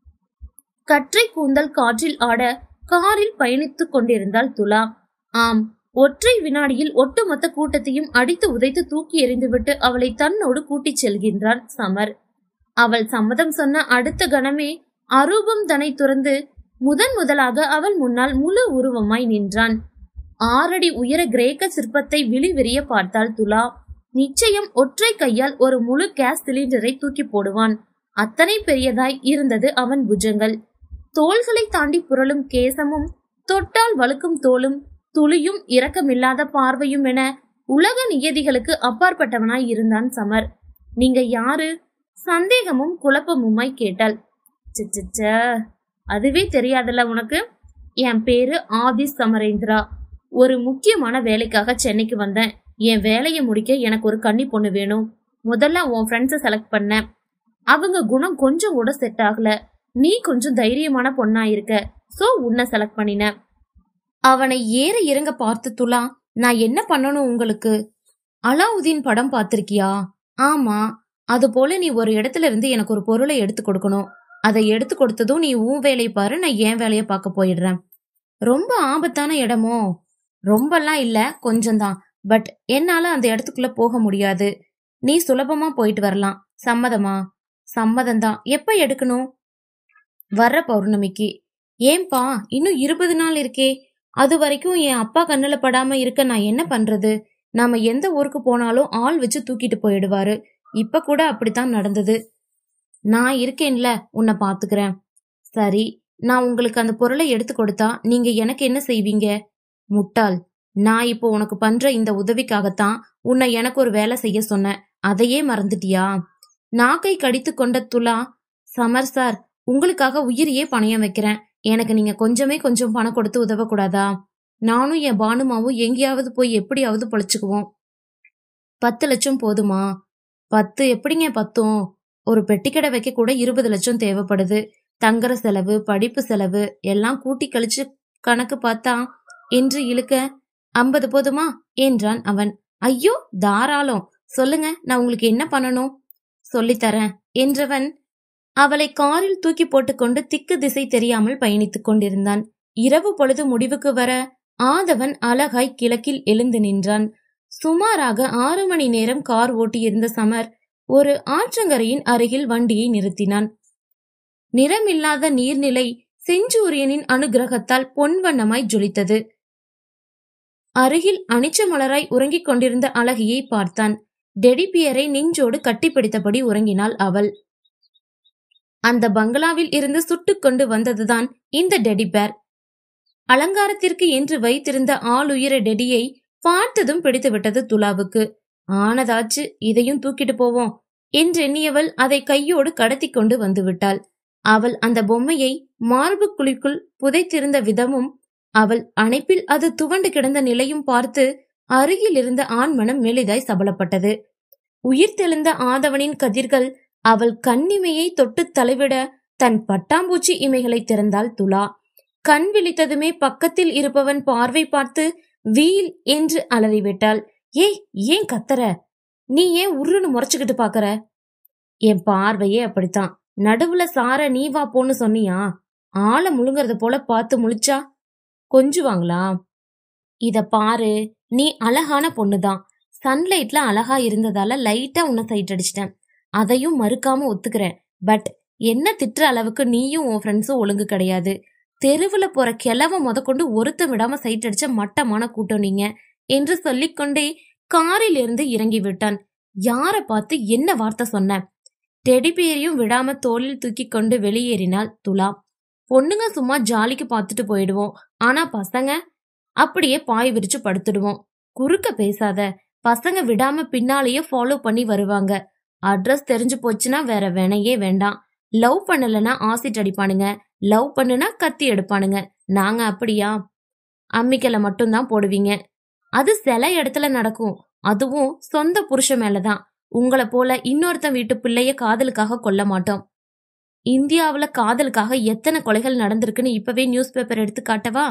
கற்றை கூந்தல் காற்றில் ஆட காரில் பயணித்துக் கொண்டிருந்தாள் துலா ஆம் ஒற்றை வினாடியில் ஒட்டுமொத்த கூட்டத்தையும் அடித்து உதைத்து தூக்கி எறிந்துவிட்டு அவளை தன்னோடு கூட்டிச் செல்கின்றான் சமர் அவள் சம்மதம் சொன்ன அடுத்த கணமே அரூபம் தன்னை துறந்து முதன் முதலாக அவள் முன்னால் முழு உருவமாய் நின்றான் ஆறடி உயர கிரேக்க சிற்பத்தை விழிவிரிய பார்த்தாள் துலா நிச்சயம் ஒற்றை கையால் ஒரு முழு கேஸ் சிலிண்டரை தூக்கி போடுவான் அத்தனை பெரியதாய் இருந்தது அவன் புஜங்கள் தோள்களை தாண்டி புரளும் கேசமும் தொட்டால் வழுக்கும் தோளும் துளியும் இரக்கமில்லாத பார்வையும் என உலக நியதிகளுக்கு அப்பாற்பட்டவனாய் இருந்தான் சமர் நீங்க யாரு சந்தேகமும் குழப்பமுமாய் கேட்டாள் சிச்சச்ச அதுவே தெரியாதுல்ல உனக்கு என் பேரு ஆதிஸ் சமரேந்திரா ஒரு முக்கியமான வேலைக்காக சென்னைக்கு வந்தேன் என் வேலையை முடிக்க எனக்கு ஒரு கன்னி பொண்ணு வேணும் முதல்ல உன் ஃப்ரெண்ட்ஸை செலக்ட் பண்ணேன் அவங்க குணம் கொஞ்சம் கூட செட் ஆகல நீ கொஞ்சம் தைரியமான பொண்ணா இருக்க சோ உன்னை செலக்ட் பண்ணினேன் அவனை ஏற இறங்க பார்த்து துலா நான் என்ன பண்ணணும் உங்களுக்கு அலாவுதீன் படம் பார்த்திருக்கியா ஆமா அது போல நீ ஒரு இடத்துல இருந்து எனக்கு ஒரு பொருளை எடுத்து கொடுக்கணும் அதை எடுத்து கொடுத்ததும் நீ உன் வேலையை பாரு நான் என் வேலையை பார்க்க போயிடுறேன் ரொம்ப ஆபத்தான இடமோ ரொம்பலாம் இல்ல கொஞ்சம்தான் பட் என்னால அந்த இடத்துக்குள்ள போக முடியாது நீ சுலபமா போயிட்டு வரலாம் சம்மதமா சம்மதம்தான் எப்ப எடுக்கணும் வர்ற பௌர்ணமிக்கு ஏன்பா இன்னும் இருபது நாள் இருக்கே அது வரைக்கும் என் அப்பா கண்ணுல படாம இருக்க நான் என்ன பண்றது நாம எந்த ஊருக்கு போனாலும் ஆள் வச்சு தூக்கிட்டு போயிடுவாரு இப்ப கூட அப்படித்தான் நடந்தது நான் இருக்கேன்ல உன்னை பாத்துக்கிறேன் சரி நான் உங்களுக்கு அந்த பொருளை எடுத்து கொடுத்தா நீங்க எனக்கு என்ன செய்வீங்க முட்டாள் நான் இப்போ உனக்கு பண்ற இந்த உதவிக்காகத்தான் உன்னை எனக்கு ஒரு வேலை செய்ய சொன்னேன் அதையே மறந்துட்டியா நாக்கை கடித்து கொண்ட துலா சமர் சார் உங்களுக்காக உயிரையே பணயம் வைக்கிறேன் எனக்கு நீங்க கொஞ்சமே கொஞ்சம் பணம் கொடுத்து உதவக்கூடாதா நானும் என் பானுமாவும் எங்கேயாவது போய் எப்படியாவது பொழைச்சுக்குவோம் பத்து லட்சம் போதுமா பத்து எப்படிங்க பத்தும் ஒரு பெட்டிக்கடை வைக்க கூட இருபது லட்சம் தேவைப்படுது தங்குற செலவு படிப்பு செலவு எல்லாம் கூட்டி கழிச்சு கணக்கு பார்த்தா என்று இழுக்க ஐம்பது போதுமா என்றான் அவன் ஐயோ தாராளம் சொல்லுங்க நான் உங்களுக்கு என்ன பண்ணணும் சொல்லித்தரேன் என்றவன் அவளை காரில் தூக்கி போட்டுக்கொண்டு திக்கு திசை தெரியாமல் பயணித்துக் கொண்டிருந்தான் இரவு பொழுது முடிவுக்கு வர ஆதவன் அழகாய் கிழக்கில் எழுந்து நின்றான் சுமாராக ஆறு மணி நேரம் கார் ஓட்டியிருந்த சமர் ஒரு ஆற்றங்கரையின் அருகில் வண்டியை நிறுத்தினான் நிறமில்லாத நீர்நிலை செஞ்சூரியனின் அனுகிரகத்தால் பொன்வண்ணமாய் ஜொலித்தது அருகில் அனிச்ச மலராய் உறங்கிக் கொண்டிருந்த அழகியை பார்த்தான் டெடிபியரை நெஞ்சோடு கட்டிப்பிடித்தபடி உறங்கினாள் அவள் அந்த பங்களாவில் இருந்து சுட்டுக் கொண்டு வந்ததுதான் இந்த டெடிபேர் அலங்காரத்திற்கு என்று வைத்திருந்த ஆளுயிர டெடியை பார்த்ததும் பிடித்து விட்டது துலாவுக்கு ஆனதாச்சு இதையும் தூக்கிட்டு போவோம் என்றெண்ணியவள் அதை கையோடு கடத்தி கொண்டு வந்து விட்டாள் அவள் அந்த பொம்மையை மார்பு குழிக்குள் புதைத்திருந்த விதமும் அவள் அணைப்பில் அது துவண்டு கிடந்த நிலையும் பார்த்து அருகில் இருந்த ஆண்மனம் மெலிதாய் சபலப்பட்டது உயிர் தெளிந்த ஆதவனின் கதிர்கள் அவள் கண்ணிமையை தொட்டு தலைவிட தன் பட்டாம்பூச்சி இமைகளை திறந்தாள் துலா கண் விழித்ததுமே பக்கத்தில் இருப்பவன் பார்வை பார்த்து வீல் என்று அலறிவிட்டாள் ஏய் ஏன் கத்தற நீ ஏன் உருன்னு முறைச்சுக்கிட்டு பாக்கற என் பார்வையே அப்படித்தான் நடுவுல சார நீ வா போன்னு சொன்னியா ஆளை முழுங்கறத போல பார்த்து முழிச்சா கொஞ்சுவாங்களா இத பாரு நீ அழகான பொண்ணுதான் சன்லைட்ல அழகா இருந்ததால லைட்டா உன்னை சைட் அடிச்சிட்டேன் அதையும் மறுக்காம ஒத்துக்கிறேன் பட் என்ன திட்டுற அளவுக்கு நீயும் உன் ஃப்ரெண்ட்ஸும் ஒழுங்கு கிடையாது தெருவுல போற கிழவ முதற்கொண்டு ஒருத்த விடாம சைட் அடிச்ச மட்டமான கூட்டம் நீங்க என்று சொல்லிக்கொண்டே காரில் இருந்து இறங்கி விட்டான் யார பார்த்து என்ன வார்த்தை சொன்ன டெடிபேரையும் விடாம தோளில் தூக்கி கொண்டு வெளியேறினாள் துலா பொண்ணுங்க சும்மா ஜாலிக்கு பார்த்துட்டு போயிடுவோம் ஆனா பசங்க அப்படியே பாய் விரிச்சு படுத்துடுவோம் குறுக்க பேசாத பசங்க விடாம பின்னாலேயே ஃபாலோ பண்ணி வருவாங்க அட்ரஸ் தெரிஞ்சு போச்சுன்னா வேற வேணையே வேண்டாம் லவ் பண்ணலனா ஆசிட் அடிப்பானுங்க லவ் பண்ணுனா கத்தி எடுப்பானுங்க நாங்க அப்படியா அம்மிக்கலை மட்டும்தான் போடுவீங்க அது சில இடத்துல நடக்கும் அதுவும் சொந்த புருஷன் மேலதான் உங்களை போல இன்னொருத்தன் வீட்டு பிள்ளைய காதலுக்காக கொல்ல மாட்டோம் இந்தியாவுல காதலுக்காக எத்தனை கொலைகள் நடந்திருக்குன்னு இப்பவே நியூஸ் பேப்பர் எடுத்து காட்டவா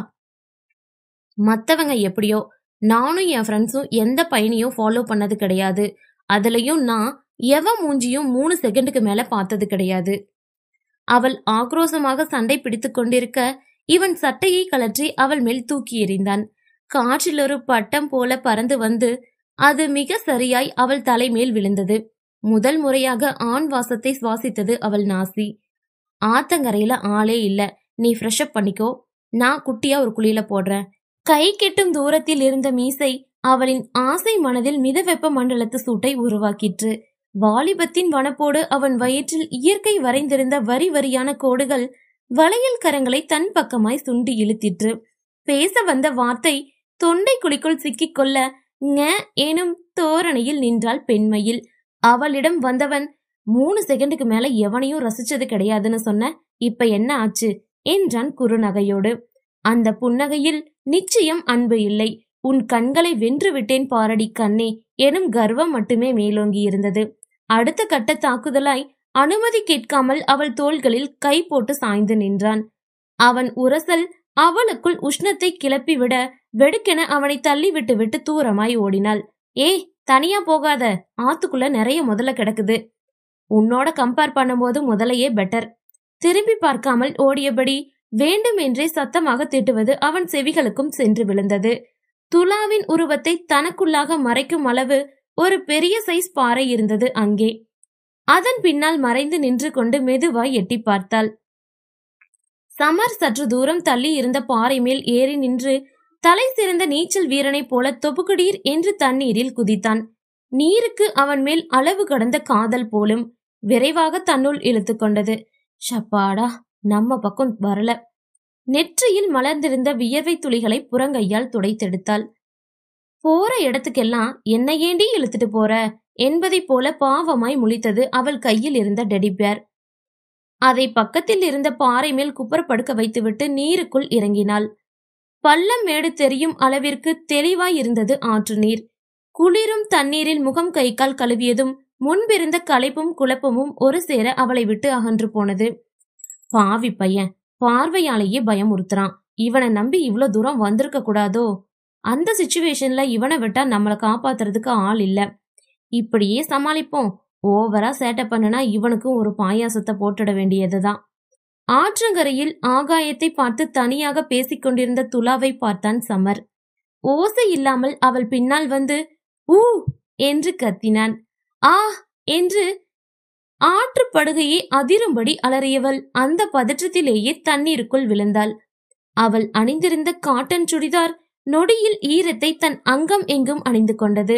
மத்தவங்க எப்படியோ நானும் என் ஃப்ரெண்ட்ஸும் எந்த பையனையும் ஃபாலோ பண்ணது கிடையாது அதுலயும் நான் எவன் மூஞ்சியும் மூணு செகண்டுக்கு மேல பார்த்தது கிடையாது அவள் ஆக்ரோசமாக சண்டை பிடித்துக் கொண்டிருக்க இவன் சட்டையை கலற்றி அவள் மேல் தூக்கி எறிந்தான் காற்றில் ஒரு பட்டம் போல பறந்து வந்து அது மிக சரியாய் அவள் தலைமேல் விழுந்தது முதல் முறையாக ஆண் வாசத்தை சுவாசித்தது அவள் நாசி ஆத்தங்கரையில ஆளே இல்ல நீ ஃப்ரெஷ் அப் பண்ணிக்கோ நான் குட்டியா ஒரு குழியில போடுறேன் கை கெட்டும் தூரத்தில் இருந்த மீசை அவளின் ஆசை மனதில் மிதவெப்ப மண்டலத்து சூட்டை உருவாக்கிற்று வாலிபத்தின் வனப்போடு அவன் வயிற்றில் இயற்கை வரைந்திருந்த வரி வரியான கோடுகள் வளையல் கரங்களை தன் பக்கமாய் சுண்டி இழுத்திற்று பேச வந்த வார்த்தை தொண்டை குழிக்குள் சிக்கிக்கொள்ள ங எனும் தோரணையில் நின்றாள் பெண்மையில் அவளிடம் வந்தவன் மூணு செகண்டுக்கு மேல எவனையும் ரசிச்சது கிடையாதுன்னு சொன்ன இப்ப என்ன ஆச்சு என்றான் குறுநகையோடு அந்த புன்னகையில் நிச்சயம் அன்பு இல்லை உன் கண்களை வென்று விட்டேன் பாரடி கண்ணே எனும் கர்வம் மட்டுமே மேலோங்கி இருந்தது அடுத்த கட்ட தாக்குதலாய் அனுமதி கேட்காமல் அவள் தோள்களில் கை போட்டு சாய்ந்து நின்றான் அவன் உரசல் அவளுக்குள் உஷ்ணத்தை கிளப்பிவிட வெடுக்கென அவனை தள்ளி விட்டு விட்டு தூரமாய் ஓடினாள் ஏய் தனியா போகாத ஆத்துக்குள்ள நிறைய முதல்ல கிடக்குது உன்னோட கம்பேர் பண்ணும்போது முதலையே பெட்டர் திரும்பி பார்க்காமல் ஓடியபடி வேண்டுமென்றே சத்தமாக திட்டுவது அவன் செவிகளுக்கும் சென்று விழுந்தது துலாவின் உருவத்தை தனக்குள்ளாக மறைக்கும் அளவு ஒரு பெரிய சைஸ் பாறை இருந்தது அங்கே அதன் பின்னால் மறைந்து நின்று கொண்டு மெதுவாய் எட்டி பார்த்தாள் சமர் சற்று தூரம் தள்ளி இருந்த பாறை மேல் ஏறி நின்று தலை சிறந்த நீச்சல் வீரனைப் போல தொபுகுடீர் என்று தண்ணீரில் குதித்தான் நீருக்கு அவன் மேல் அளவு கடந்த காதல் போலும் விரைவாக தன்னுள் இழுத்து கொண்டது ஷப்பாடா நம்ம பக்கம் வரல நெற்றியில் மலர்ந்திருந்த வியர்வை துளிகளை புறங்கையால் துடைத்தெடுத்தாள் போற இடத்துக்கெல்லாம் என்ன ஏண்டி இழுத்துட்டு போற என்பதைப் போல பாவமாய் முழித்தது அவள் கையில் இருந்த டெடிபேர் அதை பக்கத்தில் இருந்த பாறை மேல் குப்பர் படுக்க வைத்துவிட்டு நீருக்குள் இறங்கினாள் பள்ளம் மேடு தெரியும் அளவிற்கு தெளிவாய் இருந்தது ஆற்று நீர் குளிரும் தண்ணீரில் முகம் கை கால் கழுவியதும் முன்பிருந்த களைப்பும் குழப்பமும் ஒரு சேர அவளை விட்டு அகன்று போனது பாவி பையன் பார்வையாலேயே பயமுறுத்துறான் இவனை நம்பி இவ்ளோ தூரம் வந்திருக்க கூடாதோ அந்த சுச்சுவேஷன்ல இவனை விட்டா நம்மள காப்பாத்துறதுக்கு ஆள் இல்ல இப்படியே சமாளிப்போம் ஓவரா சேட்டை பண்ணுனா இவனுக்கும் ஒரு பாயாசத்தை போட்டுட வேண்டியதுதான் ஆற்றங்கரையில் ஆகாயத்தை பார்த்து தனியாக பேசிக் கொண்டிருந்த துலாவை பார்த்தான் சமர் ஓசை இல்லாமல் அவள் பின்னால் வந்து ஊ என்று கத்தினான் ஆ என்று ஆற்று படுகையை அதிரும்படி அலறியவள் அந்த பதற்றத்திலேயே தண்ணீருக்குள் விழுந்தாள் அவள் அணிந்திருந்த காட்டன் சுடிதார் நொடியில் ஈரத்தை தன் அங்கம் எங்கும் அணிந்து கொண்டது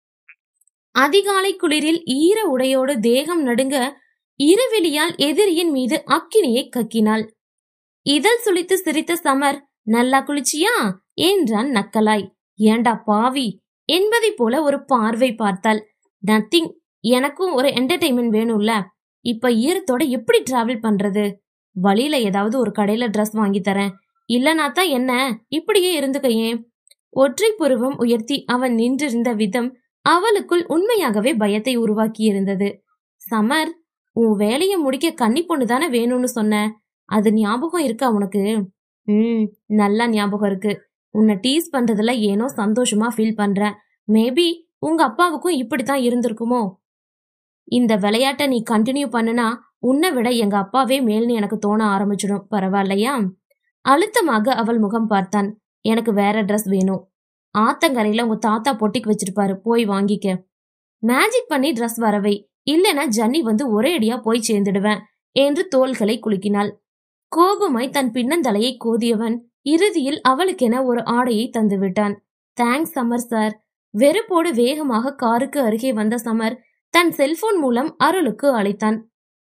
அதிகாலை குளிரில் ஈர உடையோடு தேகம் நடுங்க இருவெளியால் எதிரியின் மீது அக்கினியை கக்கினாள் இதழ் சுளித்து சிரித்த சமர் நல்லா குளிச்சியா என்றான் நக்கலாய் ஏண்டா பாவி என்பதைப் போல ஒரு பார்வை பார்த்தாள் நத்திங் எனக்கும் ஒரு என்டர்டைன்மெண்ட் வேணும்ல இப்ப ஈரத்தோட எப்படி டிராவல் பண்றது வழியில ஏதாவது ஒரு கடையில ட்ரெஸ் வாங்கி தரேன் இல்லனா தான் என்ன இப்படியே இருந்துக்கையேன் ஒற்றை புருவம் உயர்த்தி அவன் நின்றிருந்த விதம் அவளுக்குள் உண்மையாகவே பயத்தை உருவாக்கி இருந்தது சமர் உன் வேலைய முடிக்க கன்னி பொண்ணு தானே வேணும்னு சொன்ன அது ஞாபகம் இருக்கா உனக்கு ம் நல்லா ஞாபகம் இருக்கு உன்னை டீஸ் பண்றதுல ஏனோ சந்தோஷமா ஃபீல் பண்றேன் மேபி உங்க அப்பாவுக்கும் இப்படித்தான் இருந்திருக்குமோ இந்த விளையாட்டை நீ கண்டினியூ பண்ணுனா உன்னை விட எங்க அப்பாவே மேல்னு எனக்கு தோண ஆரம்பிச்சிடும் பரவாயில்லையா அழுத்தமாக அவள் முகம் பார்த்தான் எனக்கு வேற ட்ரெஸ் வேணும் ஆத்தங்கரையில உங்க தாத்தா பொட்டிக்கு வச்சிருப்பாரு போய் வாங்கிக்க மேஜிக் பண்ணி ட்ரெஸ் வரவை இல்லனா ஜன்னி வந்து ஒரே அடியா போய் சேர்ந்துடுவேன் என்று தோள்களை குலுக்கினாள் கோபமாய் தன் பின்னந்தலையை கோதியவன் இறுதியில் அவளுக்கென ஒரு ஆடையை தந்து விட்டான் தேங்க்ஸ் சமர் சார் வெறுப்போடு வேகமாக காருக்கு அருகே வந்த சமர் தன் செல்போன் மூலம் அருளுக்கு அழைத்தான்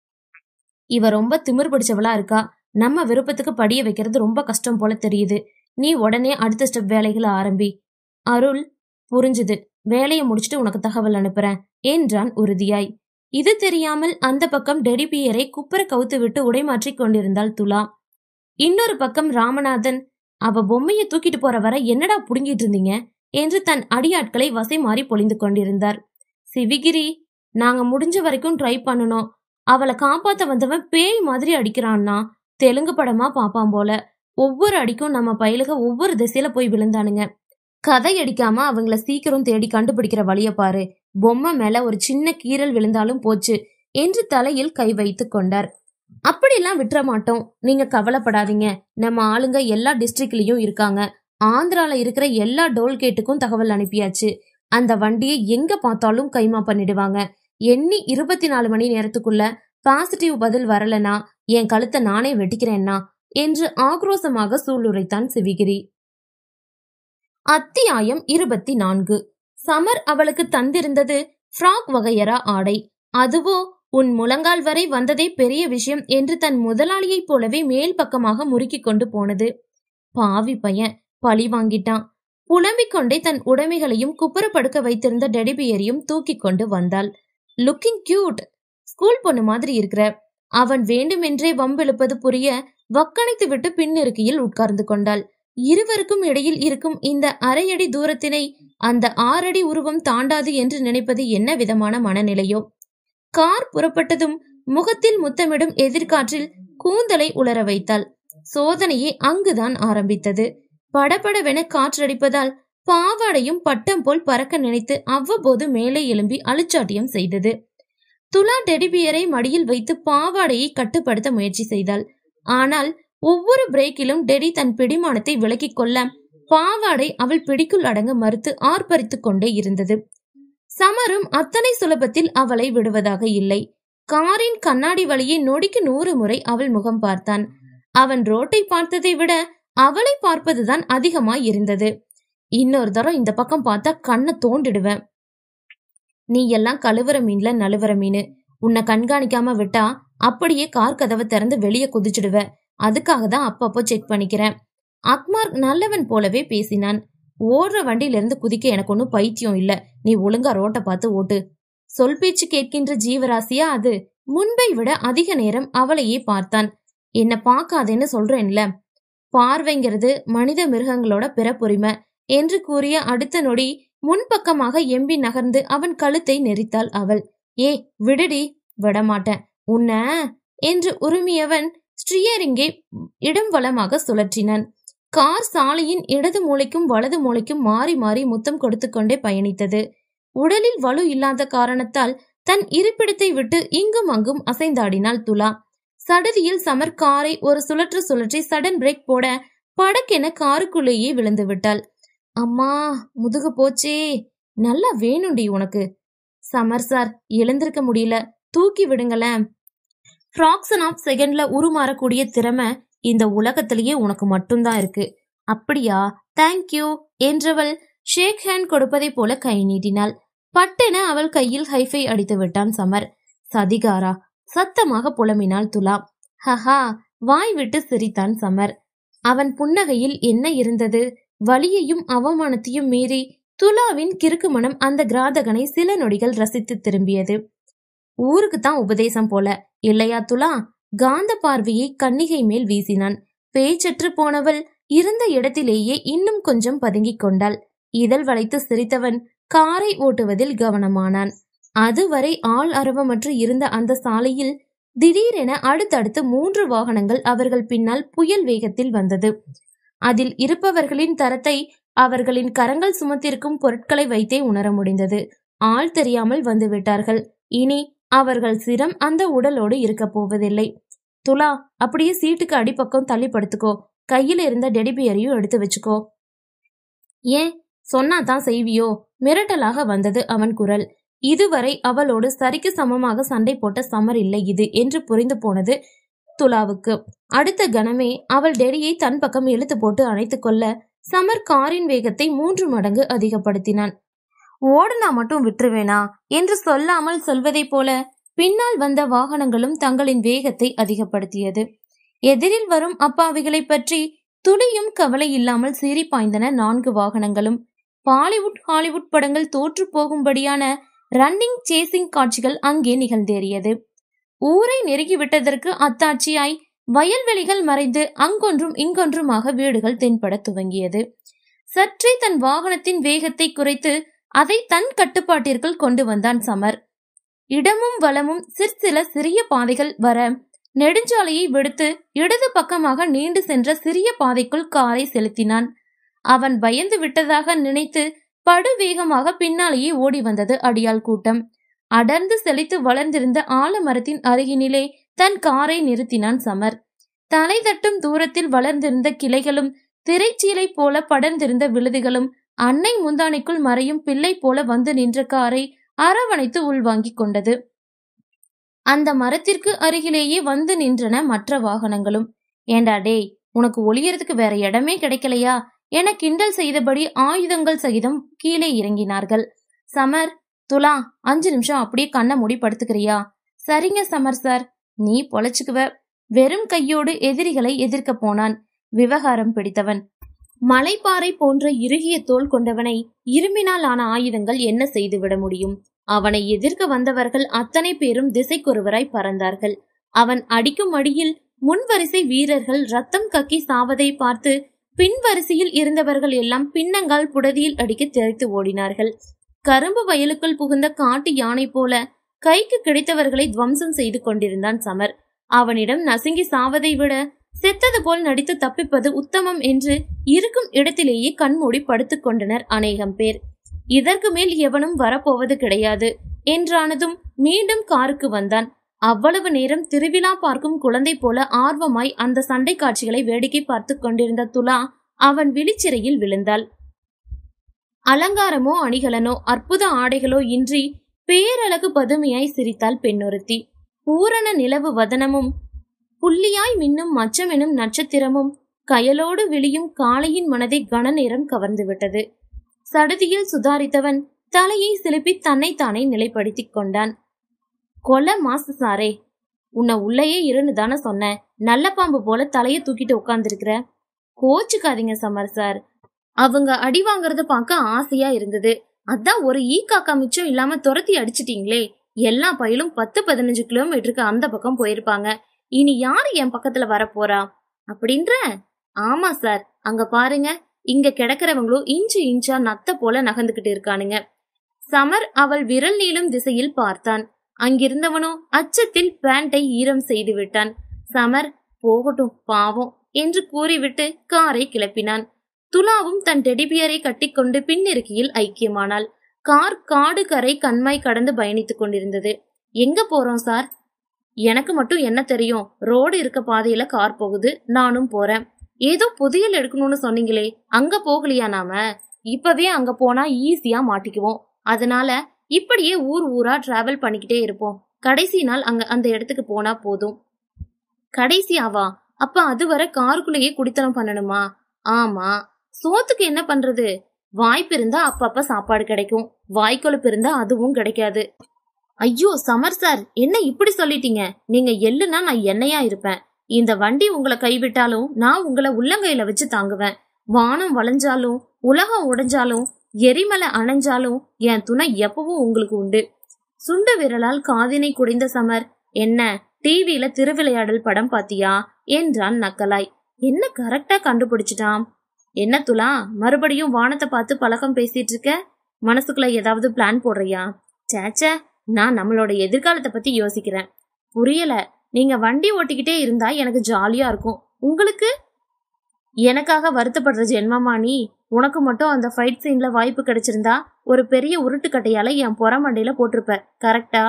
இவ ரொம்ப திமிர் பிடிச்சவளா இருக்கா நம்ம விருப்பத்துக்கு படிய வைக்கிறது ரொம்ப கஷ்டம் போல தெரியுது நீ உடனே அடுத்த ஸ்டெப் வேலைகளை ஆரம்பி அருள் புரிஞ்சுது வேலையை முடிச்சிட்டு உனக்கு தகவல் அனுப்புறேன் என்றான் உறுதியாய் இது தெரியாமல் அந்த பக்கம் டெடிபியரை குப்புற கவுத்து விட்டு உடைமாற்றிக் கொண்டிருந்தாள் துலா இன்னொரு பக்கம் ராமநாதன் அவ பொம்மைய தூக்கிட்டு போற வரை என்னடா புடுங்கிட்டு இருந்தீங்க என்று தன் அடியாட்களை வசை மாறி பொழிந்து கொண்டிருந்தார் சிவிகிரி நாங்க முடிஞ்ச வரைக்கும் ட்ரை பண்ணனோம் அவளை காப்பாத்த வந்தவன் பேய் மாதிரி அடிக்கிறான்னா தெலுங்கு படமா பாப்பான் போல ஒவ்வொரு அடிக்கும் நம்ம பயலுக ஒவ்வொரு திசையில போய் விழுந்தானுங்க கதை அடிக்காம அவங்கள சீக்கிரம் தேடி கண்டுபிடிக்கிற வழிய பாரு பொம்மை மேல ஒரு சின்ன கீறல் விழுந்தாலும் போச்சு என்று தலையில் கை வைத்துக் கொண்டார் அப்படிலாம் விட்டுற மாட்டோம் நீங்க கவலைப்படாதீங்க நம்ம ஆளுங்க எல்லா டிஸ்ட்ரிக்ட்லயும் இருக்காங்க ஆந்திரால இருக்கிற எல்லா டோல்கேட்டுக்கும் தகவல் அனுப்பியாச்சு அந்த வண்டியை எங்க பார்த்தாலும் கைமா பண்ணிடுவாங்க எண்ணி இருபத்தி நாலு மணி நேரத்துக்குள்ள பாசிட்டிவ் பதில் வரலனா என் கழுத்தை நானே வெட்டிக்கிறேன்னா என்று ஆக்ரோசமாக சூளுரைத்தான் சிவிகிரி அத்தியாயம் இருபத்தி நான்கு சமர் அவளுக்கு தந்திருந்தது ஃப்ராக் வகையரா ஆடை அதுவோ உன் முழங்கால் வரை வந்ததே பெரிய விஷயம் என்று தன் முதலாளியைப் போலவே மேல் பக்கமாக முறுக்கிக் கொண்டு போனது பாவி பையன் பழி வாங்கிட்டான் புலம்பிக் கொண்டே தன் உடைமைகளையும் குப்புறப்படுக்க வைத்திருந்த டெடிபியரையும் தூக்கி கொண்டு வந்தாள் லுக்கிங் கியூட் ஸ்கூல் பொண்ணு மாதிரி இருக்கிற அவன் வேண்டுமென்றே வம்பிழுப்பது புரிய வக்கணைத்து விட்டு பின்னிருக்கையில் உட்கார்ந்து கொண்டாள் இருவருக்கும் இடையில் இருக்கும் இந்த அரையடி தூரத்தினை அந்த ஆறடி உருவம் தாண்டாது என்று நினைப்பது என்ன விதமான மனநிலையோ கார் புறப்பட்டதும் முகத்தில் முத்தமிடும் எதிர்காற்றில் கூந்தலை உலர வைத்தாள் சோதனையே அங்குதான் ஆரம்பித்தது படபடவென காற்றடிப்பதால் பாவாடையும் பட்டம் போல் பறக்க நினைத்து அவ்வப்போது மேலே எழும்பி அழிச்சாட்டியம் செய்தது துலா டெடிபியரை மடியில் வைத்து பாவாடையை கட்டுப்படுத்த முயற்சி செய்தாள் ஆனால் ஒவ்வொரு பிரேக்கிலும் டெடி தன் பிடிமானத்தை விலக்கிக் கொள்ள பாவாடை அவள் பிடிக்குள் அடங்க மறுத்து ஆர்ப்பரித்துக் கொண்டே இருந்தது சமரும் அத்தனை சுலபத்தில் அவளை விடுவதாக இல்லை காரின் கண்ணாடி வழியே நொடிக்கு நூறு முறை அவள் முகம் பார்த்தான் அவன் ரோட்டை பார்த்ததை விட அவளை பார்ப்பதுதான் அதிகமாய் இருந்தது இன்னொரு தரம் இந்த பக்கம் பார்த்தா கண்ணை தோண்டிடுவேன் நீ எல்லாம் கழுவுற மீன்ல நழுவுற மீன் உன்னை கண்காணிக்காம விட்டா அப்படியே கார் கதவை திறந்து வெளியே குதிச்சிடுவ அதுக்காக தான் அப்பப்போ செக் பண்ணிக்கிறேன் அக்மார் நல்லவன் போலவே பேசினான் ஓடுற வண்டியில இருந்து குதிக்க எனக்கு ஒன்றும் பைத்தியம் இல்ல நீ ஒழுங்கா ரோட்டை பார்த்து ஓட்டு சொல் பேச்சு கேட்கின்ற ஜீவராசியா அது முன்பை விட அதிக நேரம் அவளையே பார்த்தான் என்ன பார்க்காதேன்னு சொல்றேன்ல பார்வைங்கிறது மனித மிருகங்களோட பிறப்புரிமை என்று கூறிய அடுத்த நொடி முன்பக்கமாக எம்பி நகர்ந்து அவன் கழுத்தை நெரித்தாள் அவள் ஏ விடுடி விடமாட்டேன் உன்ன என்று உருமியவன் ஸ்ரீயரிங்கே இடம் வலமாக சுழற்றினான் கார் சாலையின் இடது மூலைக்கும் வலது மூலைக்கும் மாறி மாறி முத்தம் கொடுத்து கொண்டே பயணித்தது உடலில் வலு இல்லாத காரணத்தால் தன் இருப்பிடத்தை விட்டு இங்கும் அங்கும் அசைந்தாடினாள் துலா சடுதியில் சமர் காரை ஒரு சுழற்று சுழற்றி சடன் பிரேக் போட படக்கென காருக்குள்ளேயே விழுந்து விட்டாள் அம்மா முதுகு போச்சே நல்லா வேணும்டி உனக்கு சமர் சார் எழுந்திருக்க முடியல தூக்கி விடுங்களேன் ஃப்ராக்ஷன் ஆஃப் செகண்ட்ல உருமாறக்கூடிய திறமை இந்த உலகத்திலேயே உனக்கு மட்டும்தான் இருக்கு அப்படியா தேங்க்யூ என்றவள் ஷேக் ஹேண்ட் கொடுப்பதை போல கை நீட்டினாள் பட்டென அவள் கையில் ஹைஃபை அடித்து விட்டான் சமர் சதிகாரா சத்தமாக புலம்பினாள் துலா ஹஹா வாய் விட்டு சிரித்தான் சமர் அவன் புன்னகையில் என்ன இருந்தது வலியையும் அவமானத்தையும் மீறி துலாவின் கிறுக்கு மனம் அந்த கிராதகனை சில நொடிகள் ரசித்து திரும்பியது ஊருக்கு தான் உபதேசம் போல இல்லையா துலா காந்த பார்வையை கன்னிகை மேல் வீசினான் பேச்சற்று போனவள் இருந்த இடத்திலேயே இன்னும் கொஞ்சம் பதுங்கிக் கொண்டாள் இதழ் வளைத்து சிரித்தவன் காரை ஓட்டுவதில் கவனமானான் அதுவரை ஆள் அரவமற்று இருந்த அந்த சாலையில் திடீரென அடுத்தடுத்து மூன்று வாகனங்கள் அவர்கள் பின்னால் புயல் வேகத்தில் வந்தது அதில் இருப்பவர்களின் தரத்தை அவர்களின் கரங்கள் சுமத்திருக்கும் பொருட்களை வைத்தே உணர முடிந்தது ஆள் தெரியாமல் வந்து விட்டார்கள் இனி அவர்கள் சிரம் அந்த உடலோடு இருக்க போவதில்லை துலா அப்படியே சீட்டுக்கு அடிப்பக்கம் தள்ளி படுத்துக்கோ கையில இருந்த டெடிபியரையும் எடுத்து வச்சுக்கோ ஏன் சொன்னா தான் செய்வியோ மிரட்டலாக வந்தது அவன் குரல் இதுவரை அவளோடு சரிக்கு சமமாக சண்டை போட்ட சமர் இல்லை இது என்று புரிந்து போனது துலாவுக்கு அடுத்த கணமே அவள் டெடியை தன் பக்கம் இழுத்து போட்டு அணைத்துக் கொள்ள சமர் காரின் வேகத்தை மூன்று மடங்கு அதிகப்படுத்தினான் ஓடுனா மட்டும் விட்டுருவேனா என்று சொல்லாமல் சொல்வதைப் போல பின்னால் வந்த வாகனங்களும் தங்களின் வேகத்தை அதிகப்படுத்தியது எதிரில் வரும் அப்பாவிகளை பற்றி துளியும் கவலை இல்லாமல் சீறி பாய்ந்தன நான்கு வாகனங்களும் பாலிவுட் ஹாலிவுட் படங்கள் தோற்று போகும்படியான ரன்னிங் சேசிங் காட்சிகள் அங்கே நிகழ்ந்தேறியது ஊரை நெருங்கிவிட்டதற்கு அத்தாட்சியாய் வயல்வெளிகள் மறைந்து அங்கொன்றும் இங்கொன்றுமாக வீடுகள் தென்பட துவங்கியது சற்றே தன் வாகனத்தின் வேகத்தை குறைத்து அதை தன் கட்டுப்பாட்டிற்குள் கொண்டு வந்தான் சமர் இடமும் வலமும் சிற்சில சிறிய பாதைகள் வர நெடுஞ்சாலையை விடுத்து இடது பக்கமாக நீண்டு சென்ற சிறிய பாதைக்குள் காரை செலுத்தினான் அவன் பயந்து விட்டதாக நினைத்து படுவேகமாக பின்னாலேயே ஓடி வந்தது அடியாள் கூட்டம் அடர்ந்து செழித்து வளர்ந்திருந்த ஆலமரத்தின் அருகினிலே தன் காரை நிறுத்தினான் சமர் தலை தட்டும் தூரத்தில் வளர்ந்திருந்த கிளைகளும் திரைச்சீலை போல படர்ந்திருந்த விழுதுகளும் அன்னை முந்தானைக்குள் மறையும் பிள்ளை போல வந்து நின்ற காரை அரவணைத்து உள்வாங்கிக் கொண்டது அந்த மரத்திற்கு அருகிலேயே வந்து நின்றன மற்ற வாகனங்களும் ஏண்டா டேய் உனக்கு ஒளியறதுக்கு வேற இடமே கிடைக்கலையா என கிண்டல் செய்தபடி ஆயுதங்கள் சகிதம் கீழே இறங்கினார்கள் சமர் துலா அஞ்சு நிமிஷம் அப்படியே கண்ணை மூடி படுத்துக்கிறியா சரிங்க சமர் சார் நீ பொழைச்சுக்குவ வெறும் கையோடு எதிரிகளை எதிர்க்க போனான் விவகாரம் பிடித்தவன் மலைப்பாறை போன்ற இறுகிய தோல் கொண்டவனை இரும்பினால் ஆன ஆயுதங்கள் என்ன செய்துவிட முடியும் அவனை எதிர்க்க வந்தவர்கள் அத்தனை பேரும் திசைக்கொருவராய் பறந்தார்கள் அவன் அடிக்கும் அடியில் முன்வரிசை வீரர்கள் ரத்தம் கக்கி சாவதை பார்த்து பின்வரிசையில் இருந்தவர்கள் எல்லாம் பின்னங்கால் புடதியில் அடிக்க தெரித்து ஓடினார்கள் கரும்பு வயலுக்குள் புகுந்த காட்டு யானை போல கைக்கு கிடைத்தவர்களை துவம்சம் செய்து கொண்டிருந்தான் சமர் அவனிடம் நசுங்கி சாவதை விட செத்தது போல் நடித்து தப்பிப்பது உத்தமம் என்று இருக்கும் இடத்திலேயே கண்மூடி படுத்துக் கொண்டனர் அநேகம் பேர் இதற்கு மேல் எவனும் வரப்போவது கிடையாது என்றானதும் மீண்டும் காருக்கு வந்தான் அவ்வளவு நேரம் திருவிழா பார்க்கும் குழந்தை போல ஆர்வமாய் அந்த சண்டை காட்சிகளை வேடிக்கை பார்த்து கொண்டிருந்த துலா அவன் விழிச்சிறையில் விழுந்தாள் அலங்காரமோ அணிகலனோ அற்புத ஆடைகளோ இன்றி பேரழகு பதுமையாய் சிரித்தாள் பெண்ணொருத்தி பூரண நிலவு வதனமும் புள்ளியாய் மின்னும் மச்சம் எனும் நட்சத்திரமும் கயலோடு விழியும் காளையின் மனதை கனநேரம் கவர்ந்துவிட்டது சடுதியில் சுதாரித்தவன் தலையை சிலுப்பி தன்னைத்தானே நிலைப்படுத்திக் கொண்டான் கொல மாசு சாரே உன்னை உள்ளேயே இருன்னு தானே சொன்னேன் நல்ல பாம்பு போல தலைய தூக்கிட்டு உட்கார்ந்துருக்கிற கோச்சுக்காதீங்க சமர் சார் அவங்க அடி வாங்குறத பார்க்க ஆசையா இருந்தது அதான் ஒரு ஈ காக்கா மிச்சம் இல்லாம துரத்தி அடிச்சிட்டீங்களே எல்லா பயிலும் பத்து பதினஞ்சு கிலோமீட்டருக்கு அந்த பக்கம் போயிருப்பாங்க இனி யாரு என் பக்கத்துல வரப்போறா அப்படின்ற ஆமா சார் அங்க பாருங்க இங்க கிடக்கிறவங்களும் இன்ச்சு இன்ச்சா நத்த போல நகர்ந்துகிட்டு இருக்கானுங்க சமர் அவள் விரல் நீளும் திசையில் பார்த்தான் அங்கிருந்தவனோ அச்சத்தில் பேண்டை ஈரம் செய்து விட்டான் சமர் போகட்டும் பாவம் என்று கூறிவிட்டு காரை கிளப்பினான் துலாவும் தன் டெடிபியரை கட்டிக்கொண்டு பின்னிருக்கையில் ஐக்கியமானாள் கார் காடு கரை கண்மாய் கடந்து பயணித்துக் கொண்டிருந்தது எங்க போறோம் சார் எனக்கு மட்டும் என்ன தெரியும் ரோடு இருக்க பாதையில கார் போகுது நானும் போறேன் ஏதோ புதையல் எடுக்கணும்னு சொன்னீங்களே அங்க போகலையா நாம இப்பவே அங்க போனா ஈஸியா மாட்டிக்குவோம் அதனால இப்படியே ஊர் ஊரா டிராவல் பண்ணிக்கிட்டே இருப்போம் கடைசி நாள் அங்க அந்த இடத்துக்கு போனா போதும் கடைசியாவா அப்ப அதுவரை காருக்குள்ளேயே குடித்தனம் பண்ணணுமா ஆமா சோத்துக்கு என்ன பண்றது வாய்ப்பு இருந்தா அப்பப்ப சாப்பாடு கிடைக்கும் வாய்க்கொழுப்பு இருந்தா அதுவும் கிடைக்காது ஐயோ சமர் சார் என்ன இப்படி சொல்லிட்டீங்க நீங்க எள்ளுனா நான் எண்ணெயா இருப்பேன் இந்த வண்டி உங்களை கைவிட்டாலும் நான் உங்களை உள்ளங்கையில வச்சு தாங்குவேன் வானம் வளைஞ்சாலும் உலகம் உடைஞ்சாலும் எரிமலை அணைஞ்சாலும் என் துணை எப்பவும் உங்களுக்கு உண்டு சுண்டு விரலால் காதினை குடைந்த சமர் என்ன டிவியில திருவிளையாடல் படம் பாத்தியா என்றான் நக்கலாய் என்ன கரெக்டா கண்டுபிடிச்சிட்டான் என்ன துலா மறுபடியும் வானத்தை பார்த்து பழக்கம் பேசிட்டு இருக்க மனசுக்குள்ள ஏதாவது பிளான் போடுறியா சேச்சே நான் நம்மளோட எதிர்காலத்தை பத்தி யோசிக்கிறேன் புரியல நீங்க வண்டி ஓட்டிக்கிட்டே இருந்தா எனக்கு ஜாலியா இருக்கும் உங்களுக்கு எனக்காக வருத்தப்படுற ஜென்மமா நீ உனக்கு மட்டும் அந்த ஃபைட் சீன்ல வாய்ப்பு கிடைச்சிருந்தா ஒரு பெரிய உருட்டுக்கட்டையால என் புறமண்டையில போட்டிருப்ப கரெக்டா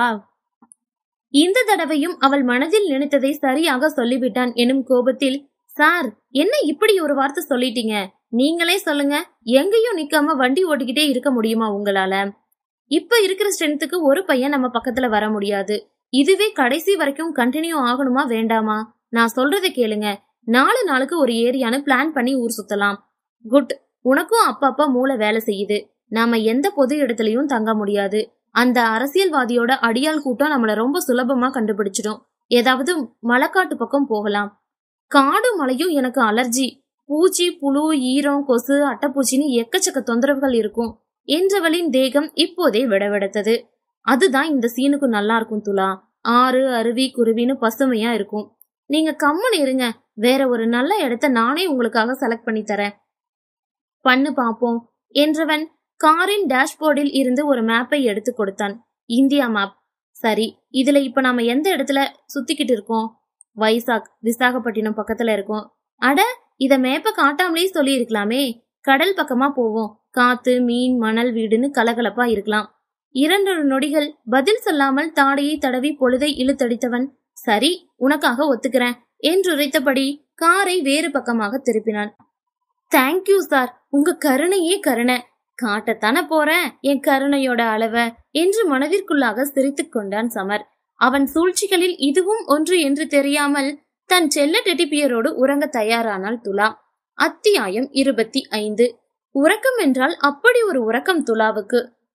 இந்த தடவையும் அவள் மனதில் நினைத்ததை சரியாக சொல்லிவிட்டான் எனும் கோபத்தில் சார் என்ன இப்படி ஒரு வார்த்தை சொல்லிட்டீங்க நீங்களே சொல்லுங்க எங்கேயும் நிக்காம வண்டி ஓட்டிக்கிட்டே இருக்க முடியுமா உங்களால இப்ப இருக்கிற ஸ்ட்ரென்த்துக்கு ஒரு பையன் நம்ம பக்கத்துல வர முடியாது இதுவே கடைசி வரைக்கும் கண்டினியூ ஆகணுமா வேண்டாமா நான் சொல்றதை கேளுங்க நாலு நாளுக்கு ஒரு ஏரியான்னு பிளான் பண்ணி ஊர் சுத்தலாம் குட் உனக்கும் அப்பப்ப மூளை வேலை செய்யுது நாம எந்த பொது இடத்துலயும் தங்க முடியாது அந்த அரசியல்வாதியோட அடியாள் கூட்டம் நம்மள ரொம்ப சுலபமா கண்டுபிடிச்சிடும் ஏதாவது மலைக்காட்டு பக்கம் போகலாம் காடு மலையும் எனக்கு அலர்ஜி பூச்சி புழு ஈரம் கொசு அட்டைப்பூச்சின்னு எக்கச்சக்க தொந்தரவுகள் இருக்கும் என்றவளின் தேகம் இப்போதே விடவிடத்தது அதுதான் இந்த சீனுக்கு நல்லா இருக்கும் துலா ஆறு அருவி குருவின்னு பசுமையா இருக்கும் நீங்க கம்முன்னு இருங்க வேற ஒரு நல்ல இடத்த நானே உங்களுக்காக செலக்ட் பண்ணி தரேன் பண்ணு பாப்போம் என்றவன் காரின் டேஷ்போர்டில் இருந்து ஒரு மேப்பை எடுத்து கொடுத்தான் இந்தியா மேப் சரி இதுல இப்ப நாம எந்த இடத்துல சுத்திக்கிட்டு இருக்கோம் வைசாக் விசாகப்பட்டினம் பக்கத்துல இருக்கோம் அட இத மேப்ப காட்டாமலே சொல்லி இருக்கலாமே கடல் பக்கமா போவோம் காத்து மீன் மணல் வீடுன்னு கலகலப்பா இருக்கலாம் இரண்டு நொடிகள் பதில் சொல்லாமல் தாடையை தடவி பொழுதை இழுத்தடித்தவன் சரி உனக்காக ஒத்துக்கிறேன் என்றுரைத்தபடி காரை வேறு பக்கமாக திருப்பினான் தேங்க்யூ சார் உங்க கருணையே கருணை காட்டத்தானே போறேன் என் கருணையோட அளவ என்று மனதிற்குள்ளாக சிரித்துக் கொண்டான் சமர் அவன் சூழ்ச்சிகளில் இதுவும் ஒன்று என்று தெரியாமல் தன் செல்ல டெட்டிப்பியரோடு உறங்க தயாரானாள் துலா அத்தியாயம் இருபத்தி ஐந்து உறக்கம் என்றால் அப்படி ஒரு உறக்கம் துலாவுக்கு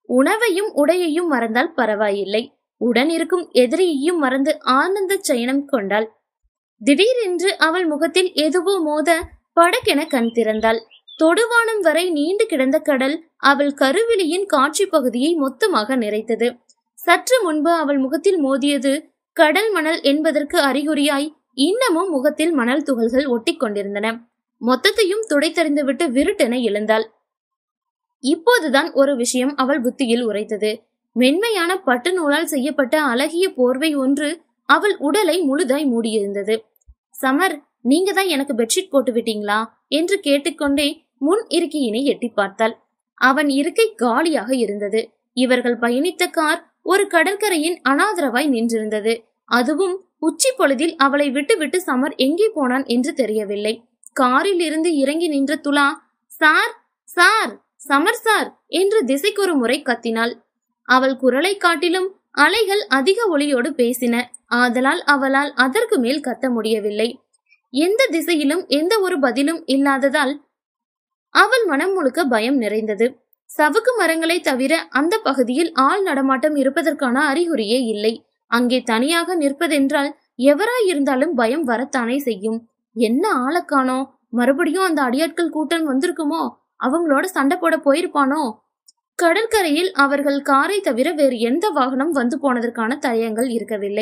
உணவையும் உடையையும் மறந்தால் பரவாயில்லை உடன் இருக்கும் எதிரியையும் மறந்து ஆனந்த சயனம் கொண்டாள் திடீரென்று அவள் முகத்தில் எதுவோ மோத படக்கென கண் திறந்தாள் தொடுவானம் வரை நீண்டு கிடந்த கடல் அவள் கருவிழியின் காட்சி பகுதியை மொத்தமாக நிறைத்தது சற்று முன்பு அவள் முகத்தில் மோதியது கடல் மணல் என்பதற்கு அறிகுறியாய் இன்னமும் முகத்தில் மணல் துகள்கள் ஒட்டி கொண்டிருந்தன மொத்தத்தையும் துடைத்தறிந்துவிட்டு விருட்டென எழுந்தாள் இப்போதுதான் ஒரு விஷயம் அவள் புத்தியில் உரைத்தது மென்மையான பட்டு நூலால் செய்யப்பட்ட அழகிய போர்வை ஒன்று அவள் உடலை முழுதாய் மூடியிருந்தது சமர் நீங்க தான் எனக்கு பெட்ஷீட் போட்டு விட்டீங்களா என்று கேட்டுக்கொண்டே முன் இருக்கையினை எட்டி பார்த்தாள் அவன் இருக்கை காலியாக இருந்தது இவர்கள் பயணித்த கார் ஒரு கடற்கரையின் அனாதரவாய் நின்றிருந்தது அதுவும் உச்சி பொழுதில் அவளை விட்டுவிட்டு சமர் எங்கே போனான் என்று தெரியவில்லை காரில் இருந்து இறங்கி நின்ற துலா சார் சார் சமர் சார் என்று திசைக்கொரு முறை கத்தினாள் அவள் குரலை காட்டிலும் அலைகள் அதிக ஒளியோடு பேசின ஆதலால் அவளால் அதற்கு மேல் கத்த முடியவில்லை எந்த திசையிலும் எந்த ஒரு பதிலும் இல்லாததால் அவள் மனம் முழுக்க பயம் நிறைந்தது சவுக்கு மரங்களை தவிர அந்த பகுதியில் ஆள் நடமாட்டம் இருப்பதற்கான அறிகுறியே இல்லை அங்கே தனியாக நிற்பதென்றால் எவராயிருந்தாலும் பயம் வரத்தானே செய்யும் என்ன ஆளக்கானோ மறுபடியும் அந்த அடியாட்கள் கூட்டம் வந்திருக்குமோ அவங்களோட சண்டை போட போயிருப்பானோ கடற்கரையில் அவர்கள் காரை தவிர வேறு எந்த வாகனம் வந்து போனதற்கான தயங்கள் இருக்கவில்லை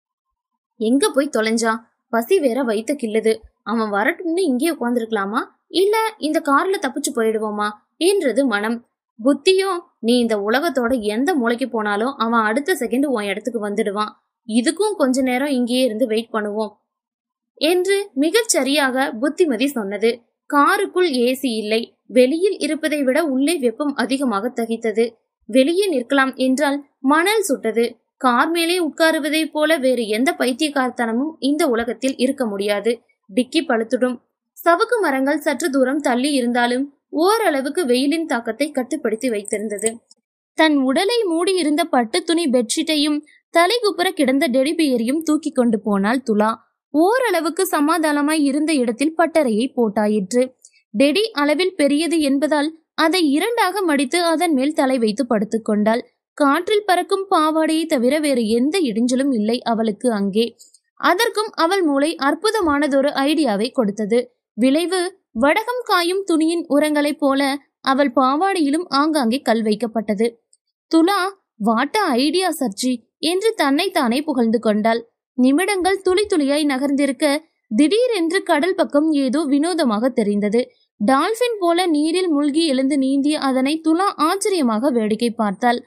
எங்க போய் தொலைஞ்சா பசி வேற வயித்த கிள்ளுது அவன் வரட்டும்னு இங்கே உட்காந்துருக்கலாமா இல்ல இந்த கார்ல தப்பிச்சு போயிடுவோமா என்றது மனம் புத்தியோ நீ இந்த உலகத்தோட எந்த மூளைக்கு போனாலும் அவன் அடுத்த செகண்ட் உன் இடத்துக்கு வந்துடுவான் இதுக்கும் கொஞ்ச நேரம் இங்கேயே இருந்து வெயிட் பண்ணுவோம் என்று மிகச் சரியாக புத்திமதி சொன்னது காருக்குள் ஏசி இல்லை வெளியில் இருப்பதை விட உள்ளே வெப்பம் அதிகமாக தகித்தது வெளியே நிற்கலாம் என்றால் மணல் சுட்டது கார் மேலே உட்காருவதைப் போல வேறு எந்த பைத்தியக்காரத்தனமும் இந்த உலகத்தில் இருக்க முடியாது டிக்கி பழுத்துடும் சவுக்கு மரங்கள் சற்று தூரம் தள்ளி இருந்தாலும் ஓரளவுக்கு வெயிலின் தாக்கத்தை கட்டுப்படுத்தி வைத்திருந்தது தன் உடலை மூடி இருந்த பட்டு துணி பெட்ஷீட்டையும் தலைகுப்புற கிடந்த டெடிபியரையும் தூக்கி கொண்டு போனாள் துலா ஓரளவுக்கு சமாதானமாய் இருந்த இடத்தில் பட்டறையை போட்டாயிற்று டெடி அளவில் பெரியது என்பதால் அதை இரண்டாக மடித்து அதன் மேல் தலை வைத்து படுத்துக்கொண்டாள் காற்றில் பறக்கும் பாவாடையை தவிர வேறு எந்த இடிஞ்சலும் இல்லை அவளுக்கு அங்கே அதற்கும் அவள் மூளை அற்புதமானதொரு ஐடியாவை கொடுத்தது விளைவு வடகம் காயும் துணியின் உரங்களைப் போல அவள் பாவாடையிலும் ஆங்காங்கே கல் வைக்கப்பட்டது துலா வாட்ட ஐடியா சர்ச்சி என்று தன்னைத்தானே புகழ்ந்து கொண்டாள் நிமிடங்கள் துளி துளியாய் நகர்ந்திருக்க திடீரென்று கடல் பக்கம் ஏதோ வினோதமாக தெரிந்தது டால்பின் போல நீரில் மூழ்கி எழுந்து நீந்திய அதனை துலா ஆச்சரியமாக வேடிக்கை பார்த்தாள்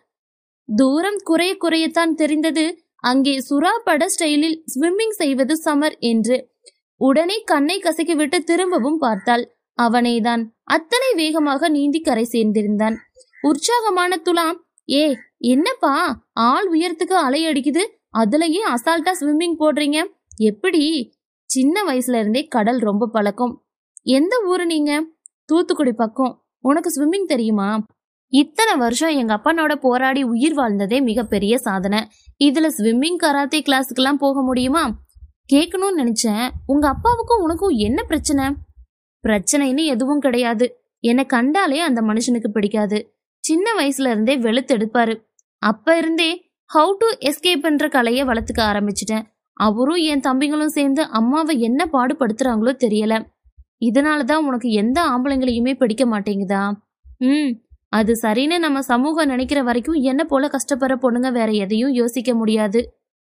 தூரம் குறைய குறையத்தான் தெரிந்தது அங்கே சுறா பட ஸ்டைலில் ஸ்விம்மிங் செய்வது சமர் என்று உடனே கண்ணை கசக்கிவிட்டு திரும்பவும் பார்த்தாள் அவனேதான் அத்தனை வேகமாக நீந்தி கரை சேர்ந்திருந்தான் உற்சாகமான துலாம் ஏ என்னப்பா ஆள் உயரத்துக்கு அலை அடிக்குது அதுலயே அசால்ட்டா ஸ்விம்மிங் போடுறீங்க எப்படி சின்ன வயசுல இருந்தே கடல் ரொம்ப பழக்கம் எந்த ஊரு நீங்க தூத்துக்குடி பக்கம் உனக்கு ஸ்விம்மிங் தெரியுமா இத்தனை வருஷம் எங்க அப்பனோட போராடி உயிர் வாழ்ந்ததே மிகப்பெரிய சாதனை இதுல ஸ்விம்மிங் கராத்தே கிளாஸுக்கெல்லாம் போக முடியுமா கேட்கணும்னு நினைச்சேன் உங்க அப்பாவுக்கும் உனக்கும் என்ன பிரச்சனை பிரச்சனைன்னு எதுவும் கிடையாது என்னை கண்டாலே அந்த மனுஷனுக்கு பிடிக்காது சின்ன வயசுல இருந்தே வெளுத்தெடுப்பாரு அப்ப இருந்தே ஹவு டு எஸ்கேப் என்ற கலையை வளர்த்துக்க ஆரம்பிச்சிட்டேன் அவரும் என் தம்பிங்களும் சேர்ந்து அம்மாவை என்ன பாடுபடுத்துறாங்களோ தெரியல இதனாலதான் உனக்கு எந்த ஆம்பளைங்களையுமே பிடிக்க மாட்டேங்குதா ம் அது சரின்னு நம்ம சமூகம் நினைக்கிற வரைக்கும் என்ன போல கஷ்டப்படுற பொண்ணுங்க வேற எதையும் யோசிக்க முடியாது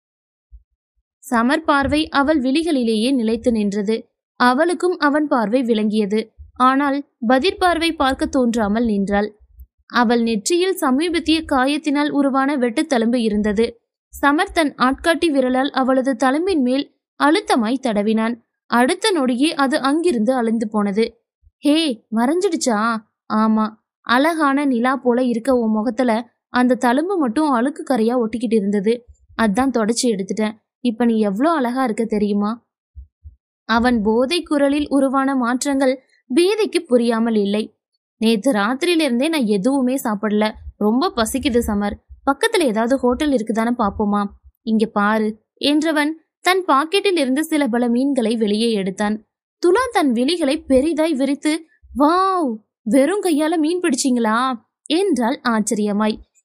சமர் பார்வை அவள் விழிகளிலேயே நிலைத்து நின்றது அவளுக்கும் அவன் பார்வை விளங்கியது ஆனால் பதிர் பார்வை பார்க்க தோன்றாமல் நின்றாள் அவள் நெற்றியில் சமீபத்திய காயத்தினால் உருவான வெட்டுத்தழும்பு இருந்தது சமர் தன் ஆட்காட்டி விரலால் அவளது தழும்பின் மேல் அழுத்தமாய் தடவினான் அடுத்த நொடியே அது அங்கிருந்து அழிந்து போனது ஹே மறைஞ்சிடுச்சா ஆமா அழகான நிலா போல இருக்க உன் முகத்துல அந்த தழும்பு மட்டும் அழுக்கு கரையா ஒட்டிக்கிட்டு இருந்தது அதான் தொடச்சி எடுத்துட்டேன் இப்ப நீ எவ்வளோ அழகா இருக்க தெரியுமா அவன் போதை குரலில் உருவான மாற்றங்கள் பீதைக்கு புரியாமல் இல்லை நேத்து ராத்திரியில இருந்தே நான் எதுவுமே சாப்பிடல ரொம்ப பசிக்குது சமர் பக்கத்துல ஏதாவது ஹோட்டல் இருக்குதானே பாப்போமா இங்க பாரு என்றவன் தன் பாக்கெட்டில் இருந்து சில பல மீன்களை வெளியே எடுத்தான் துலா தன் விழிகளை பெரிதாய் விரித்து வாவ் வெறும் கையால மீன் பிடிச்சிங்களா என்றாள் ஆச்சரியமாய்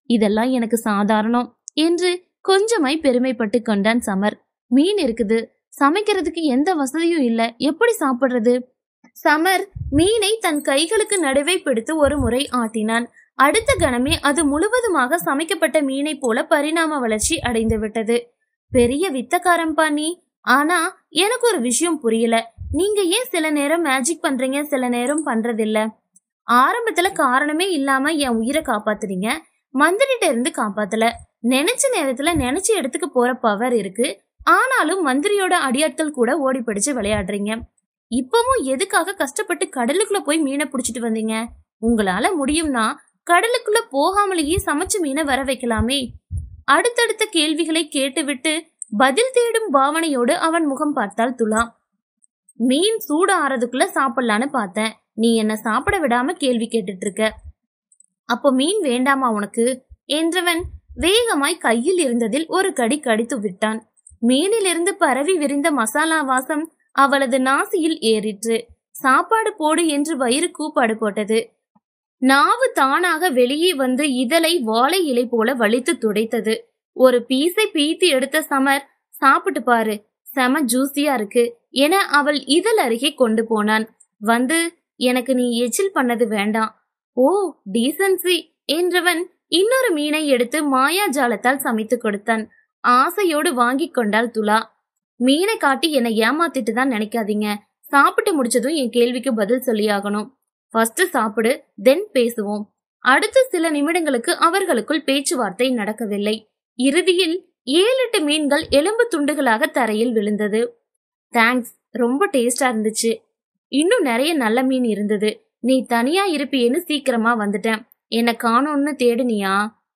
இதெல்லாம் எனக்கு சாதாரணம் என்று கொஞ்சமாய் பெருமைப்பட்டு கொண்டான் சமர் மீன் இருக்குது சமைக்கிறதுக்கு எந்த வசதியும் இல்ல எப்படி சாப்பிடுறது சமர் மீனை தன் கைகளுக்கு நடுவே பிடித்து ஒரு முறை ஆட்டினான் அடுத்த கணமே அது முழுவதுமாக சமைக்கப்பட்ட மீனை போல பரிணாம வளர்ச்சி அடைந்து விட்டது பெரிய வித்தக்காரன் நீ ஆனா எனக்கு ஒரு விஷயம் புரியல நீங்க ஏன் சில நேரம் மேஜிக் பண்றீங்க சில நேரம் பண்றதில்ல ஆரம்பத்துல காரணமே இல்லாம என் உயிரை காப்பாத்துறீங்க மந்திரிட்ட இருந்து காப்பாத்தல நினைச்ச நேரத்துல நினைச்ச இடத்துக்கு போற பவர் இருக்கு ஆனாலும் மந்திரியோட அடியாட்கள் கூட ஓடி பிடிச்சு விளையாடுறீங்க இப்பவும் எதுக்காக கஷ்டப்பட்டு கடலுக்குள்ள போய் மீனை பிடிச்சிட்டு வந்தீங்க உங்களால முடியும்னா கடலுக்குள்ள போகாமலேயே சமைச்ச மீனை வர வைக்கலாமே அடுத்தடுத்த கேள்விகளை கேட்டுவிட்டு பதில் தேடும் பாவனையோடு அவன் முகம் பார்த்தாள் துலா மீன் சூடு ஆறதுக்குள்ள சாப்பிடலான்னு பார்த்தேன் நீ என்ன சாப்பிட விடாம கேள்வி கேட்டுட்டு இருக்க அப்போ மீன் வேண்டாமா உனக்கு என்றவன் வேகமாய் கையில் இருந்ததில் ஒரு கடி கடித்து விட்டான் மீனிலிருந்து பரவி விரிந்த மசாலா வாசம் அவளது நாசியில் ஏறிற்று சாப்பாடு போடு என்று வயிறு கூப்பாடு போட்டது நாவு தானாக வெளியே வந்து இதழை வாழை இலை போல வலித்து துடைத்தது ஒரு பீஸை பீத்து எடுத்த சமர் சாப்பிட்டு பாரு செம ஜூசியா இருக்கு என அவள் இதழ் அருகே கொண்டு போனான் வந்து எனக்கு நீ எச்சில் பண்ணது வேண்டாம் ஓ டீசன்சி என்றவன் இன்னொரு மீனை எடுத்து மாயாஜாலத்தால் சமைத்து கொடுத்தான் ஆசையோடு வாங்கி கொண்டாள் துலா மீனை காட்டி என்னை ஏமாத்திட்டு தான் நினைக்காதீங்க சாப்பிட்டு முடிச்சதும் என் கேள்விக்கு பதில் சொல்லியாகணும் ஃபர்ஸ்ட் சாப்பிடு தென் பேசுவோம் அடுத்த சில நிமிடங்களுக்கு அவர்களுக்குள் பேச்சுவார்த்தை நடக்கவில்லை இறுதியில் ஏழு எட்டு மீன்கள் எலும்பு துண்டுகளாக தரையில் விழுந்தது தேங்க்ஸ் ரொம்ப டேஸ்டா இருந்துச்சு இன்னும் நிறைய நல்ல மீன் இருந்தது நீ தனியா இருப்பியேன்னு சீக்கிரமா வந்துட்டேன் என்ன காணோம்னு தேடுனியா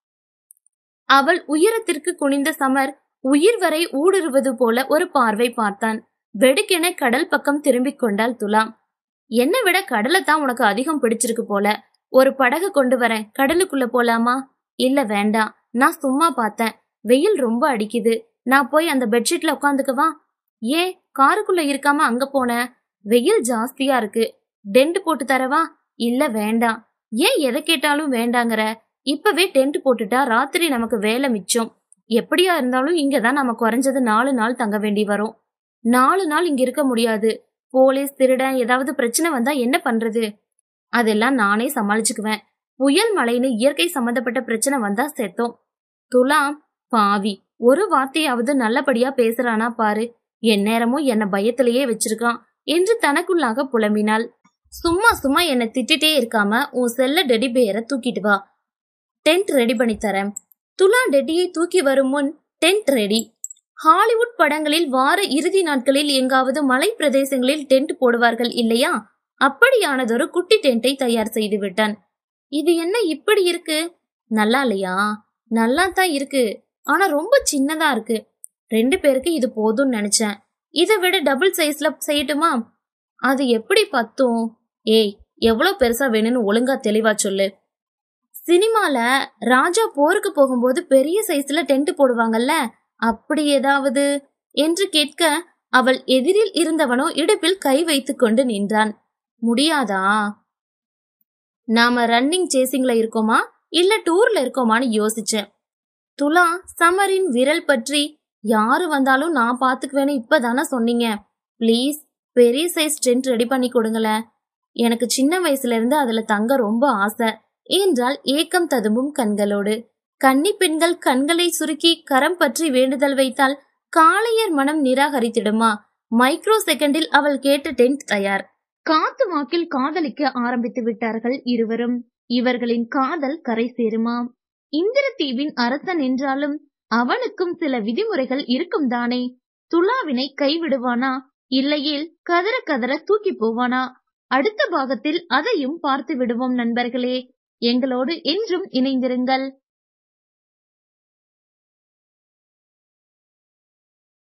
அவள் உயரத்திற்கு குனிந்த சமர் உயிர் வரை ஊடுருவது போல ஒரு பார்வை பார்த்தான் வெடுக்கென கடல் பக்கம் திரும்பிக் கொண்டாள் துலா என்னை விட கடலை தான் உனக்கு அதிகம் பிடிச்சிருக்கு போல ஒரு படகு கொண்டு வரேன் கடலுக்குள்ள போலாமா இல்ல வேண்டாம் நான் சும்மா பார்த்தேன் வெயில் ரொம்ப அடிக்குது நான் போய் அந்த பெட்ஷீட்ல உட்காந்துக்கவா ஏன் காருக்குள்ள இருக்காம அங்க போன வெயில் ஜாஸ்தியா இருக்கு டென்ட் போட்டு தரவா இல்ல வேண்டாம் ஏன் எதை கேட்டாலும் வேண்டாங்கற இப்பவே டென்ட் போட்டுட்டா ராத்திரி நமக்கு வேலை மிச்சம் எப்படியா இருந்தாலும் இங்க தான் நம்ம குறைஞ்சது நாலு நாள் தங்க வேண்டி வரும் நாலு நாள் இங்க இருக்க முடியாது போலீஸ் திருடன் ஏதாவது பிரச்சனை வந்தா என்ன பண்றது அதெல்லாம் நானே சமாளிச்சுக்குவேன் புயல் மழைன்னு இயற்கை சம்பந்தப்பட்ட பிரச்சனை வந்தா செத்தோம் துலாம் பாவி ஒரு வார்த்தையாவது நல்லபடியா பேசுறானா பாரு எந்நேரமும் என்ன பயத்திலேயே வச்சிருக்கான் என்று தனக்குள்ளாக புலம்பினாள் சும்மா சும்மா என்ன திட்டிட்டே இருக்காம உன் செல்ல டெடி பேரை தூக்கிட்டு வா டென்ட் ரெடி பண்ணி தரேன் துலா டெட்டியை தூக்கி வரும் முன் டென்ட் ரெடி ஹாலிவுட் படங்களில் வார இறுதி நாட்களில் எங்காவது மலை பிரதேசங்களில் டென்ட் போடுவார்கள் இல்லையா அப்படியானதொரு குட்டி டென்ட்டை தயார் செய்து விட்டான் இது என்ன இப்படி இருக்கு நல்லா இல்லையா நல்லா தான் இருக்கு ஆனா ரொம்ப சின்னதா இருக்கு ரெண்டு பேருக்கு இது போதும்னு நினைச்சேன் இதை விட டபுள் சைஸ்ல செய்யட்டுமா அது எப்படி பத்தும் ஏய் எவ்வளவு பெருசா வேணும்னு ஒழுங்கா தெளிவா சொல்லு சினிமால ராஜா போருக்கு போகும்போது பெரிய சைஸ்ல டென்ட் போடுவாங்கல்ல அப்படி ஏதாவது என்று கேட்க அவள் எதிரில் இருந்தவனோ இடுப்பில் கை வைத்துக் கொண்டு நின்றான் முடியாதா நாம ரன்னிங் சேசிங்ல இருக்கோமா இல்ல டூர்ல இருக்கோமான்னு யோசிச்சேன் துலா சமரின் விரல் பற்றி யாரு வந்தாலும் நான் பாத்துக்குவேன்னு இப்பதானே சொன்னீங்க ப்ளீஸ் பெரிய சைஸ் டென்ட் ரெடி பண்ணி கொடுங்களேன் எனக்கு சின்ன வயசுல இருந்து அதுல தங்க ரொம்ப ஆசை என்றால் ஏக்கம் ததும்பும் கண்களோடு கன்னி பெண்கள் கண்களை சுருக்கி கரம் பற்றி வேண்டுதல் வைத்தால் காளையர் மனம் நிராகரித்திடுமா மைக்ரோ செகண்டில் அவள் கேட்ட டென்ட் தயார் காத்து வாக்கில் காதலிக்க ஆரம்பித்து விட்டார்கள் இருவரும் இவர்களின் காதல் கரை சேருமாம் இந்திரதீவின் அரசன் என்றாலும் அவனுக்கும் சில விதிமுறைகள் இருக்கும் தானே துலாவினை கைவிடுவானா இல்லையேல் கதற கதற தூக்கி போவானா அடுத்த பாகத்தில் அதையும் பார்த்து விடுவோம் நண்பர்களே எங்களோடு என்றும் இணைந்திருங்கள்